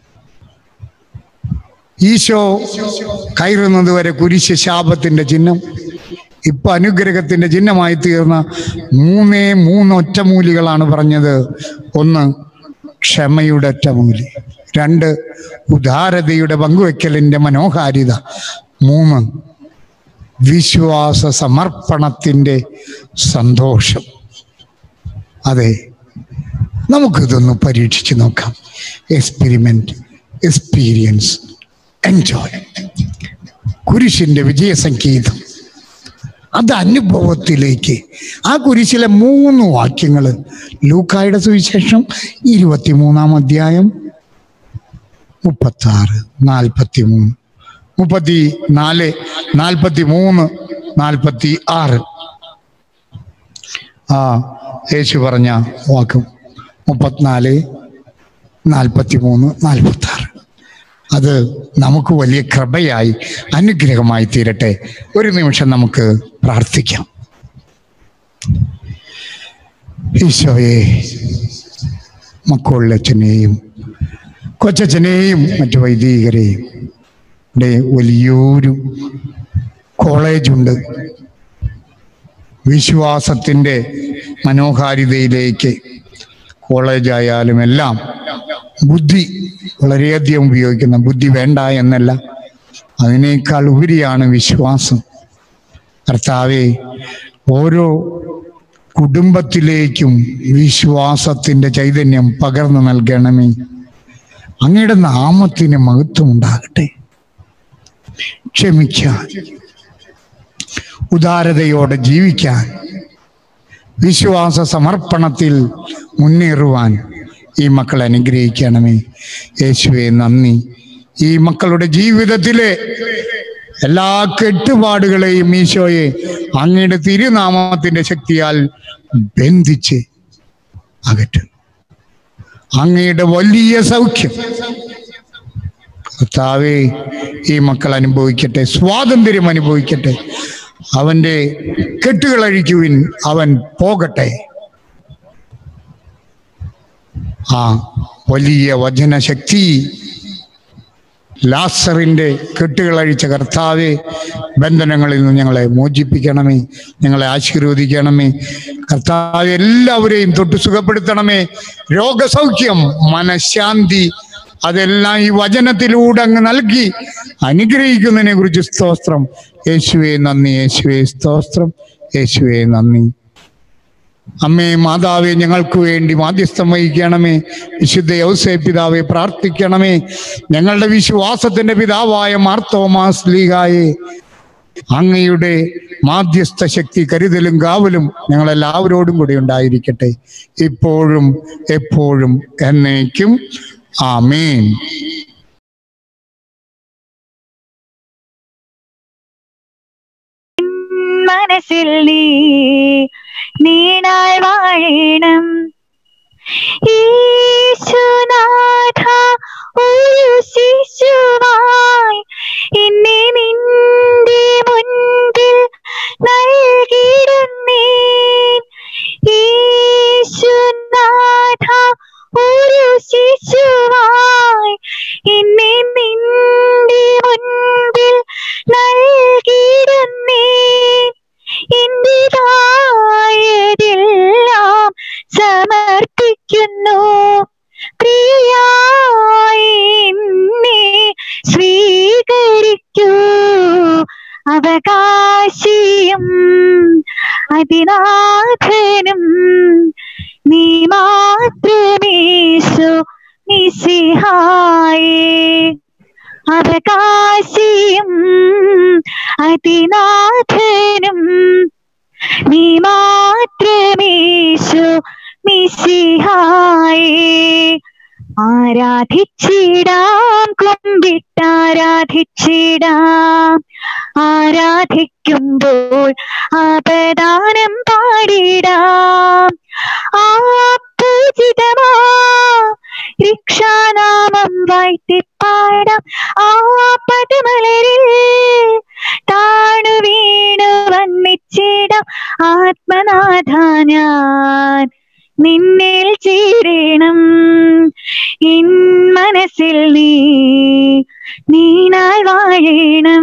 ഈശോ കയറുന്നത് വരെ കുരിശ് ശാപത്തിന്റെ ചിഹ്നം ഇപ്പൊ അനുഗ്രഹത്തിന്റെ ചിഹ്നമായി തീർന്ന മൂന്നേ മൂന്ന് ഒറ്റമൂലികളാണ് പറഞ്ഞത് ഒന്ന് ക്ഷമയുടെ ഒറ്റമൂലി രണ്ട് ഉദാരതയുടെ പങ്കുവെക്കലിന്റെ മനോഹാരിത മൂന്ന് വിശ്വാസ സമർപ്പണത്തിന്റെ സന്തോഷം അതെ നമുക്കിതൊന്ന് പരീക്ഷിച്ച് നോക്കാം എക്സ്പെരിമെന്റ് എക്സ്പീരിയൻസ് എൻജോയ് കുരിശിന്റെ വിജയസംഗീതം അത് അനുഭവത്തിലേക്ക് ആ കുരിശിലെ മൂന്ന് വാക്യങ്ങൾ ലൂക്കായുടെ സുവിശേഷം ഇരുപത്തിമൂന്നാം അധ്യായം മുപ്പത്തി ആറ് നാൽപ്പത്തി മൂന്ന് മുപ്പത്തി നാല് നാൽപ്പത്തി മൂന്ന് നാൽപ്പത്തി ആറ് ആ യേശു പറഞ്ഞ വാക്കും മുപ്പത്തിനാല് നാൽപ്പത്തി മൂന്ന് നാൽപ്പത്തി ആറ് അത് നമുക്ക് വലിയ കൃപയായി അനുഗ്രഹമായി തീരട്ടെ ഒരു നിമിഷം നമുക്ക് പ്രാർത്ഥിക്കാം ഈശോയെ മക്കളുടെ കൊച്ചച്ഛനെയും മറ്റു വൈദികരെയും ഇവിടെ വലിയൊരു കോളേജുണ്ട് വിശ്വാസത്തിൻ്റെ മനോഹാരിതയിലേക്ക് കോളേജായാലും എല്ലാം ബുദ്ധി വളരെയധികം ഉപയോഗിക്കുന്ന ബുദ്ധി വേണ്ട എന്നല്ല അതിനേക്കാൾ ഉപരിയാണ് വിശ്വാസം കർത്താവെ ഓരോ കുടുംബത്തിലേക്കും വിശ്വാസത്തിൻ്റെ ചൈതന്യം പകർന്നു നൽകണമേ അങ്ങയുടെ നാമത്തിന് മഹത്വം ഉണ്ടാകട്ടെ ക്ഷമിക്കാൻ ഉദാരതയോടെ ജീവിക്കാൻ വിശ്വാസ സമർപ്പണത്തിൽ മുന്നേറുവാൻ ഈ മക്കളെ അനുഗ്രഹിക്കണമേ യേശുവെ നന്ദി ഈ മക്കളുടെ ജീവിതത്തിലെ എല്ലാ കെട്ടുപാടുകളെയും ഈശോയെ അങ്ങയുടെ തിരുനാമത്തിന്റെ ശക്തിയാൽ ബന്ധിച്ച് അകറ്റും അങ്ങയുടെ വലിയ സൗഖ്യം കർത്താവേ ഈ മക്കൾ അനുഭവിക്കട്ടെ സ്വാതന്ത്ര്യം അനുഭവിക്കട്ടെ അവന്റെ കെട്ടുകൾ അഴിക്കുവിൻ അവൻ പോകട്ടെ ആ വലിയ വചനശക്തി ലാസറിന്റെ കെട്ടുകളഴിച്ച കർത്താവെ ബന്ധനങ്ങളിൽ നിന്ന് ഞങ്ങളെ മോചിപ്പിക്കണമേ ഞങ്ങളെ ആശീർവദിക്കണമേ കർത്താവ് എല്ലാവരെയും തൊട്ട് സുഖപ്പെടുത്തണമേ രോഗസൗഖ്യം മനഃശാന്തി അതെല്ലാം ഈ വചനത്തിലൂടെ അങ്ങ് നൽകി അനുഗ്രഹിക്കുന്നതിനെ കുറിച്ച് സ്തോത്രം യേശുവെ നന്ദി യേശുവെ സ്തോത്രം യേശുവെ നന്ദി അമ്മേ മാതാവേ ഞങ്ങൾക്ക് വേണ്ടി മാധ്യസ്ഥം വഹിക്കണമേ വിശുദ്ധ യൗസേ പിതാവെ പ്രാർത്ഥിക്കണമേ ഞങ്ങളുടെ വിശ്വാസത്തിന്റെ പിതാവായ മാർത്തോമാസ് ലീഗായെ അങ്ങയുടെ മാധ്യസ്ഥ ശക്തി കരുതലും കാവലും ഞങ്ങളെല്ലാവരോടും കൂടി ഉണ്ടായിരിക്കട്ടെ ഇപ്പോഴും എപ്പോഴും എന്നേക്കും ആമേൻ മനസ്സിൽ നീ നീണായി വാഴണം ഈശുനാഥ ഒരു ശിശുവായി എന്നെ നിന്റെ മുൻപിൽ നൽകിയിടുന്നേ ഈശുനാഥ ഒരു ശിശുവായി എന്നെ നിന്റെ മുൻപിൽ നൽകിയിടുന്നേ എന്റേതായതെല്ലാം സമർപ്പിക്കുന്നു പ്രിയായി എന്നെ സ്വീകരിക്കൂ അവകാശിയും അതിനാഥനും നീ മാത്രമേശു നിസിഹായേ അവകാശിയും അതിനാഥനും നീ മാത്രമേശു മിശിഹായേ ആരാധിച്ചിടാം കുമ്പിട്ടാരാധിച്ചിടാം ആരാധിക്കുമ്പോൾ അപദാനം പാടിടാം ആപൂജിതമാ രക്ഷാനാമം വാഴ്ത്തിപ്പാടാം ആ പദമലരിൽ താണു വീണു വന്നിച്ചിടാം ആത്മനാഥ ഞാൻ നിന്നിൽ ചേരണം എൻ മനസ്സിൽ നീ നീണായി വാഴണം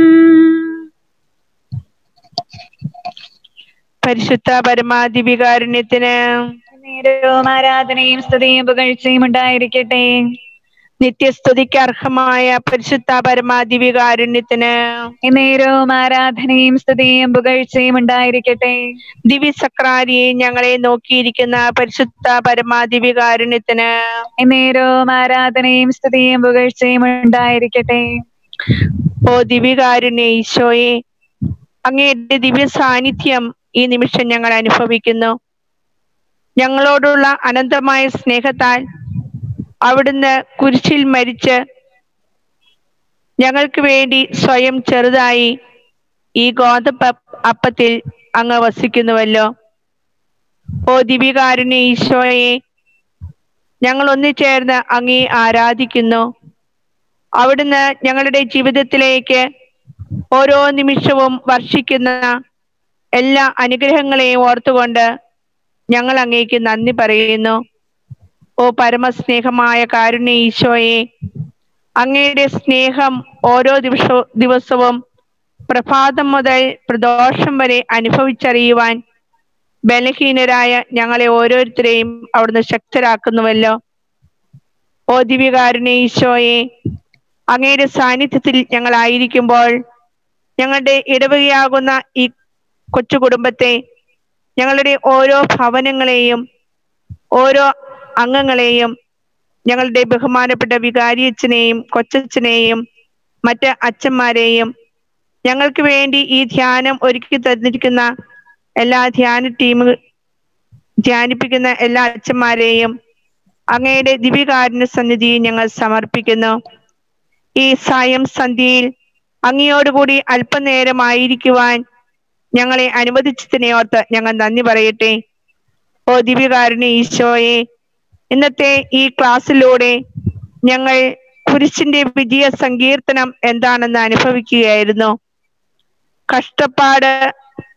പരിശുദ്ധ പരമാധിവികാരുണ്യത്തിന് നേരവും ആരാധനയും സ്തുതിയും പുകഴ്ചയും ഉണ്ടായിരിക്കട്ടെ നിത്യസ്തുതിക്ക് അർഹമായ പരിശുദ്ധ പരമാധിവികാരുണ്യത്തിന് നേരവും ആരാധനയും സ്തുതിയും പുകഴ്ചയും ഉണ്ടായിരിക്കട്ടെ ദിവ്യസക്രാരിയെ ഞങ്ങളെ നോക്കിയിരിക്കുന്ന പരിശുദ്ധ പരമാധിവികാരുണ്യത്തിന് നേരവും ആരാധനയും സ്തുതിയും പുകഴ്ചയും ഉണ്ടായിരിക്കട്ടെ ഓ ദിവികാരുണ്യ ഈശോയെ അങ്ങയുടെ ദിവ്യ സാന്നിധ്യം ഈ നിമിഷം ഞങ്ങൾ അനുഭവിക്കുന്നു ഞങ്ങളോടുള്ള അനന്തമായ സ്നേഹത്താൽ അവിടുന്ന് കുരിശിൽ മരിച്ച് ഞങ്ങൾക്ക് വേണ്ടി സ്വയം ചെറുതായി ഈ ഗോതമ്പ് അപ്പത്തിൽ അങ്ങ് വസിക്കുന്നുവല്ലോ ഓ ദിവികാരുണ്യ ഈശോയെ ഞങ്ങൾ ഒന്നിച്ചേർന്ന് അങ്ങേ ആരാധിക്കുന്നു അവിടുന്ന് ഞങ്ങളുടെ ജീവിതത്തിലേക്ക് ഓരോ നിമിഷവും വർഷിക്കുന്ന എല്ലാ അനുഗ്രഹങ്ങളെയും ഓർത്തുകൊണ്ട് ഞങ്ങൾ അങ്ങേക്ക് നന്ദി പറയുന്നു ഓ പരമസ്നേഹമായ കാരുണ്യ ഈശോയെ അങ്ങയുടെ സ്നേഹം ഓരോ ദിവസ ദിവസവും പ്രഭാതം മുതൽ പ്രദോഷം വരെ അനുഭവിച്ചറിയുവാൻ ബലഹീനരായ ഞങ്ങളെ ഓരോരുത്തരെയും അവിടുന്ന് ശക്തരാക്കുന്നുവല്ലോ ഓ ദിവ്യകാരുണ്യ ഈശോയെ അങ്ങയുടെ സാന്നിധ്യത്തിൽ ഞങ്ങളായിരിക്കുമ്പോൾ ഞങ്ങളുടെ ഇടവകയാകുന്ന ഈ കൊച്ചു കുടുംബത്തെ ഞങ്ങളുടെ ഓരോ ഭവനങ്ങളെയും ഓരോ അംഗങ്ങളെയും ഞങ്ങളുടെ ബഹുമാനപ്പെട്ട വികാരിയച്ഛനെയും കൊച്ചച്ഛനെയും മറ്റ് അച്ഛന്മാരെയും ഞങ്ങൾക്ക് വേണ്ടി ഈ ധ്യാനം ഒരുക്കി തന്നിരിക്കുന്ന എല്ലാ ധ്യാന ടീം ധ്യാനിപ്പിക്കുന്ന എല്ലാ അച്ഛന്മാരെയും അങ്ങയുടെ ദിവ്യകാരുണ്യ സന്നിധിയിൽ ഞങ്ങൾ സമർപ്പിക്കുന്നു ഈ സായം സന്ധ്യയിൽ അങ്ങയോടുകൂടി അല്പനേരമായിരിക്കുവാൻ ഞങ്ങളെ അനുവദിച്ചതിനെ ഓർത്ത് ഞങ്ങൾ നന്ദി പറയട്ടെ ഓ ദിവ്യകാരുണ്യ ഈശോയെ ഇന്നത്തെ ഈ ക്ലാസ്സിലൂടെ ഞങ്ങൾ കുരിശിന്റെ വിജയ സങ്കീർത്തനം എന്താണെന്ന് അനുഭവിക്കുകയായിരുന്നു കഷ്ടപ്പാട്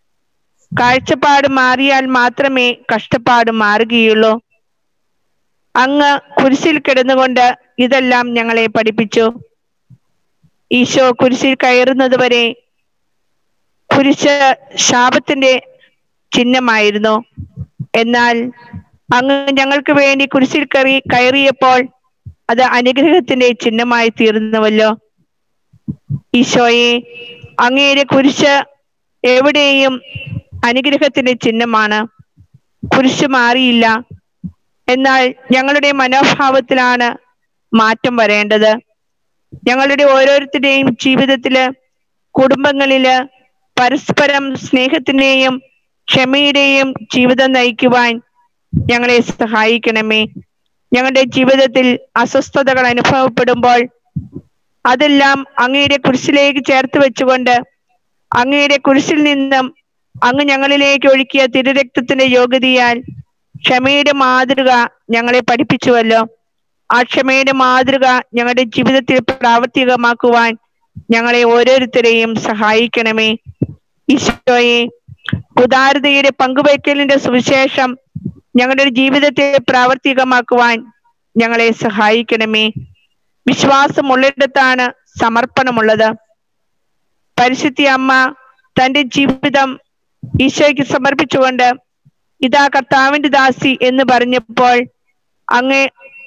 കാഴ്ചപ്പാട് മാറിയാൽ മാത്രമേ കഷ്ടപ്പാട് മാറുകയുള്ളൂ അങ്ങ് കുരിശിൽ കിടന്നുകൊണ്ട് ഇതെല്ലാം ഞങ്ങളെ പഠിപ്പിച്ചു ഈശോ കുരിശിൽ കയറുന്നത് വരെ കുരിശ് ശാപത്തിന്റെ ചിഹ്നമായിരുന്നു എന്നാൽ അങ്ങ് ഞങ്ങൾക്ക് വേണ്ടി കുരിശിൽ കയറി കയറിയപ്പോൾ അത് അനുഗ്രഹത്തിന്റെ ചിഹ്നമായി തീർന്നുവല്ലോ ഈശോയെ അങ്ങയുടെ കുരിശ് എവിടെയും അനുഗ്രഹത്തിന്റെ ചിഹ്നമാണ് കുരിശ് മാറിയില്ല എന്നാൽ ഞങ്ങളുടെ മനോഭാവത്തിലാണ് മാറ്റം വരേണ്ടത് ഞങ്ങളുടെ ഓരോരുത്തരുടെയും ജീവിതത്തില് കുടുംബങ്ങളില് പരസ്പരം സ്നേഹത്തിന്റെയും ക്ഷമയുടെയും ജീവിതം നയിക്കുവാൻ ഞങ്ങളെ സഹായിക്കണമേ ഞങ്ങളുടെ ജീവിതത്തിൽ അസ്വസ്ഥതകൾ അനുഭവപ്പെടുമ്പോൾ അതെല്ലാം അങ്ങയുടെ കുരിശിലേക്ക് ചേർത്ത് വെച്ചുകൊണ്ട് അങ്ങയുടെ കുരിശിൽ നിന്നും അങ്ങ് ഞങ്ങളിലേക്ക് ഒഴുക്കിയ തിരുരക്തത്തിന്റെ യോഗ്യതയാൽ ക്ഷമയുടെ മാതൃക ഞങ്ങളെ പഠിപ്പിച്ചുവല്ലോ ആ ക്ഷമയുടെ മാതൃക ഞങ്ങളുടെ ജീവിതത്തിൽ പ്രാവർത്തികമാക്കുവാൻ ഞങ്ങളെ ഓരോരുത്തരെയും സഹായിക്കണമേ ഈശോയെ ഉദാരതയുടെ പങ്കുവയ്ക്കലിന്റെ സുവിശേഷം ഞങ്ങളുടെ ജീവിതത്തെ പ്രാവർത്തികമാക്കുവാൻ ഞങ്ങളെ സഹായിക്കണമേ വിശ്വാസമുള്ളിടത്താണ് സമർപ്പണമുള്ളത് പരിശുദ്ധി അമ്മ തന്റെ ജീവിതം ഈശോയ്ക്ക് സമർപ്പിച്ചുകൊണ്ട് ഇതാ കർത്താവിന്റെ ദാസി എന്ന് പറഞ്ഞപ്പോൾ അങ്ങ്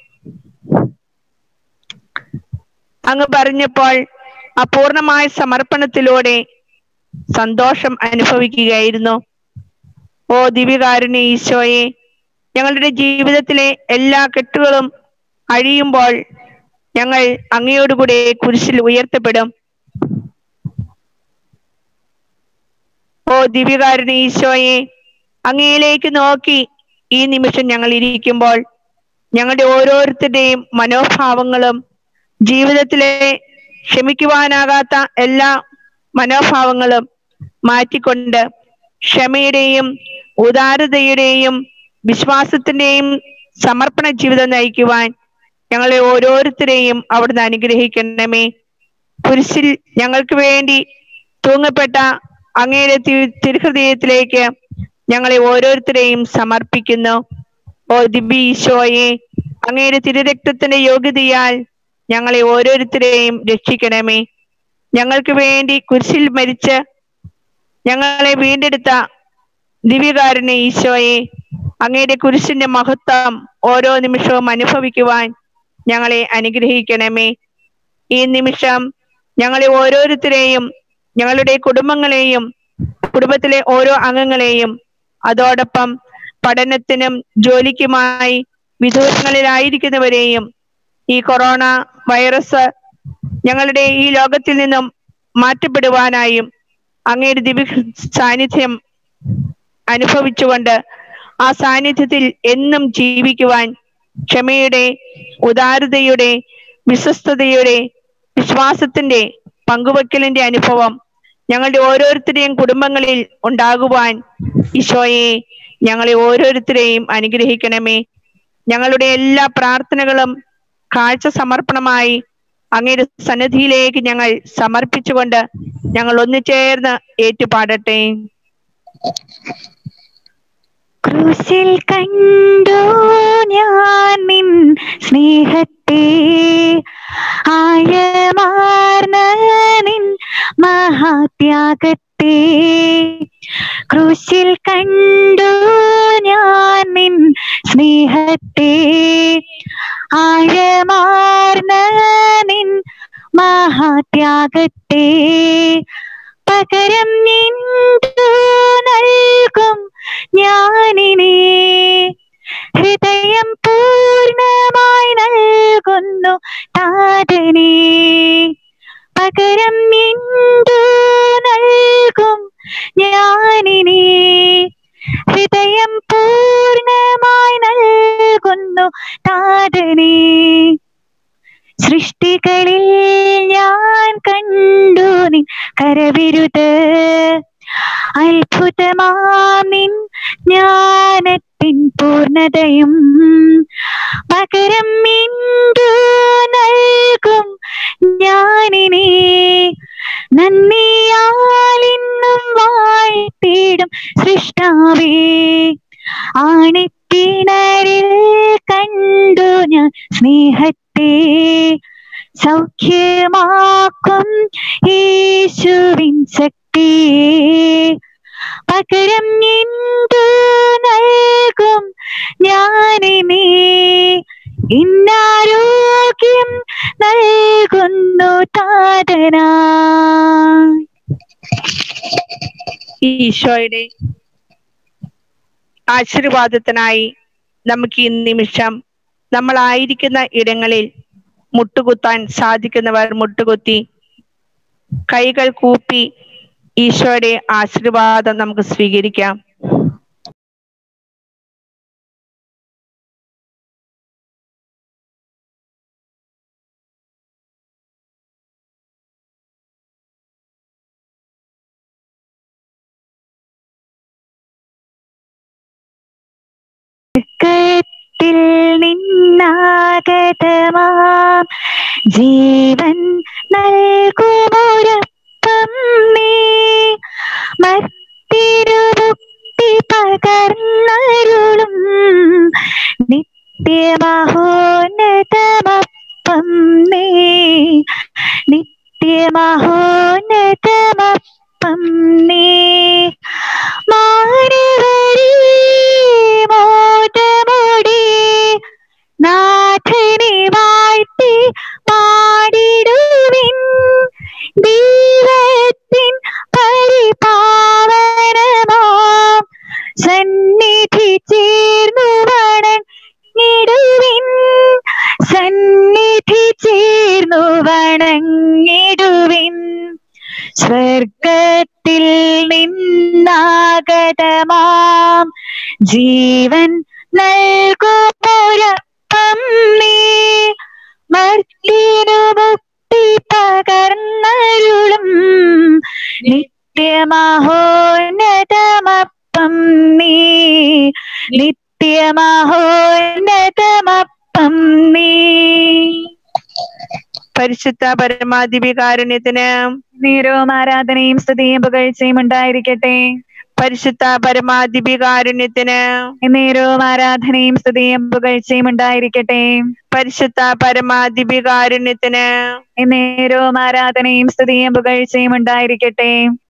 അങ്ങ് പറഞ്ഞപ്പോൾ അപൂർണമായ സമർപ്പണത്തിലൂടെ സന്തോഷം അനുഭവിക്കുകയായിരുന്നു ഓ ദിവ്യകാരുണ്യ ഈശോയെ ഞങ്ങളുടെ ജീവിതത്തിലെ എല്ലാ കെട്ടുകളും അഴിയുമ്പോൾ ഞങ്ങൾ അങ്ങയോടുകൂടെ കുരിശിൽ ഉയർത്തപ്പെടും ഓ ദിവ്യകാരുണ്യ ഈശോയെ അങ്ങയിലേക്ക് നോക്കി ഈ നിമിഷം ഞങ്ങൾ ഇരിക്കുമ്പോൾ ഞങ്ങളുടെ ഓരോരുത്തരുടെയും മനോഭാവങ്ങളും ജീവിതത്തിലെ ക്ഷമിക്കുവാനാകാത്ത എല്ലാ മനോഭാവങ്ങളും മാറ്റിക്കൊണ്ട് ക്ഷമയുടെയും ഉദാരതയുടെയും വിശ്വാസത്തിന്റെയും സമർപ്പണ ജീവിതം നയിക്കുവാൻ ഞങ്ങളെ ഓരോരുത്തരെയും അവിടുന്ന് അനുഗ്രഹിക്കണമേ കുരിശിൽ ഞങ്ങൾക്ക് വേണ്ടി തൂങ്ങപ്പെട്ട അങ്ങയുടെ തി- തിരുഹൃദയത്തിലേക്ക് ഞങ്ങളെ ഓരോരുത്തരെയും സമർപ്പിക്കുന്നു ഓ ദിവ്യ ഈശോയെ അങ്ങയുടെ തിരുരക്തത്തിന്റെ യോഗ്യതയാൽ ഞങ്ങളെ ഓരോരുത്തരെയും രക്ഷിക്കണമേ ഞങ്ങൾക്ക് വേണ്ടി കുരിശിൽ മരിച്ച് ഞങ്ങളെ വീണ്ടെടുത്ത ദിവ്യകാരുണ്യ ഈശോയെ അങ്ങയുടെ കുരിശിന്റെ മഹത്വം ഓരോ നിമിഷവും അനുഭവിക്കുവാൻ ഞങ്ങളെ അനുഗ്രഹിക്കണമേ ഈ നിമിഷം ഞങ്ങളെ ഓരോരുത്തരെയും ഞങ്ങളുടെ കുടുംബങ്ങളെയും കുടുംബത്തിലെ ഓരോ അംഗങ്ങളെയും അതോടൊപ്പം പഠനത്തിനും ജോലിക്കുമായി വിദൂരങ്ങളിലായിരിക്കുന്നവരെയും ഈ കൊറോണ വൈറസ് ഞങ്ങളുടെ ഈ ലോകത്തിൽ നിന്നും മാറ്റപ്പെടുവാനായും അങ്ങയുടെ ദിവ്യ സാന്നിധ്യം അനുഭവിച്ചുകൊണ്ട് ആ സാന്നിധ്യത്തിൽ എന്നും ജീവിക്കുവാൻ ക്ഷമയുടെ ഉദാരതയുടെ വിശ്വസ്തതയുടെ വിശ്വാസത്തിന്റെ പങ്കുവെക്കലിന്റെ അനുഭവം ഞങ്ങളുടെ ഓരോരുത്തരുടെയും കുടുംബങ്ങളിൽ ഉണ്ടാകുവാൻ ഈശോയെ ഞങ്ങളെ ഓരോരുത്തരെയും അനുഗ്രഹിക്കണമേ ഞങ്ങളുടെ എല്ലാ പ്രാർത്ഥനകളും കാഴ്ച സമർപ്പണമായി അങ്ങയുടെ സന്നിധിയിലേക്ക് ഞങ്ങൾ സമർപ്പിച്ചുകൊണ്ട് ഞങ്ങൾ ഒന്നുചേർന്ന് ഏറ്റുപാടട്ടെ ക്രൂശിൽ കണ്ടു ഞാൻ നിൻ സ്നേഹത്തെ ആഴമാർന്ന നിൻ മഹാത്യാഗത്തെ ക്രൂശിൽ കണ്ടു ഞാൻ നിൻ സ്നേഹത്തെ ആഴമാർന്ന നിൻ മഹാത്യാഗത്തെ പകരം നിന്തു നൽകും ഞാനിനെ ഹൃദയം പൂർണ്ണമായി നൽകുന്നു താതനെ പകരം നിന്തു നൽകും ഞാനിനെ ഹൃദയം പൂർണ്ണമായി നൽകുന്നു താതനെ സൃഷ്ടികളിൽ ഞാൻ കണ്ടു നിൻ കരവിരുത് അത്ഭുതമാം നിൻ ജ്ഞാനത്തിൻ പൂർണതയും പകരം മിണ്ടു നൽകും ഞാനിനെ നന്ദിയാലിന്നും വാഴ്ത്തിടും സൃഷ്ടാവേ ആണിപ്പിണരിൽ കണ്ടു സ്നേഹത്തെ സൗഖ്യമാക്കും യേശുവിൻ ശക്തിയെ പകരം എന്തു നൽകും ഞാനിനി ഇന്നാരോഗ്യം നൽകുന്നു താതനാ ഈശോയുടെ ആശീർവാദത്തിനായി നമുക്ക് ഈ നിമിഷം നമ്മളായിരിക്കുന്ന ഇടങ്ങളിൽ മുട്ടുകുത്താൻ സാധിക്കുന്നവർ മുട്ടുകുത്തി കൈകൾ കൂപ്പി ഈശോയുടെ ആശീർവാദം നമുക്ക് സ്വീകരിക്കാം സ്വർഗത്തിൽ നിന്നാഗതമാം ജീവൻ നൽകുമൊരപ്പം നീ മത്തിരുമുക്തി പകർന്നരുളും നിത്യമഹോന്നതമപ്പം നീ നിത്യമഹോന്നതമപ്പം നീ മാനവരീ മോദമോടെ നാഥനെ വാഴ്ത്തി പാടിടുവിൻ ദൈവത്തിൻ പരിപാവനമാം സന്നിധി ചേർന്നു വണങ്ങിടുവിൻ സന്നിധി ചേർന്നു വണങ്ങിടുവിൻ സ്വർഗത്തിൽ നിന്നാഗതമാം ജീവൻ നൽകുമൊരപ്പം നീ മർത്തിനു മുക്തി പകർന്നരുളും നിത്യമഹോന്നതമപ്പം നീ നിത്യമഹോന്നതമപ്പം നീ പരിശുദ്ധ പരമാധിപികാരുണ്യത്തിന് നേരവും ആരാധനയും സ്തുതിയും പുകഴ്ചയും ഉണ്ടായിരിക്കട്ടെ പരിശുദ്ധ പരമാധിപികാരുണ്യത്തിന് നേരവും ആരാധനയും സ്തുതിയും പുകഴ്ചയും ഉണ്ടായിരിക്കട്ടെ പരിശുദ്ധ പരമാധിപികാരുണ്യത്തിന് നേരവും ആരാധനയും സ്തുതിയും പുകഴ്ചയും ഉണ്ടായിരിക്കട്ടെ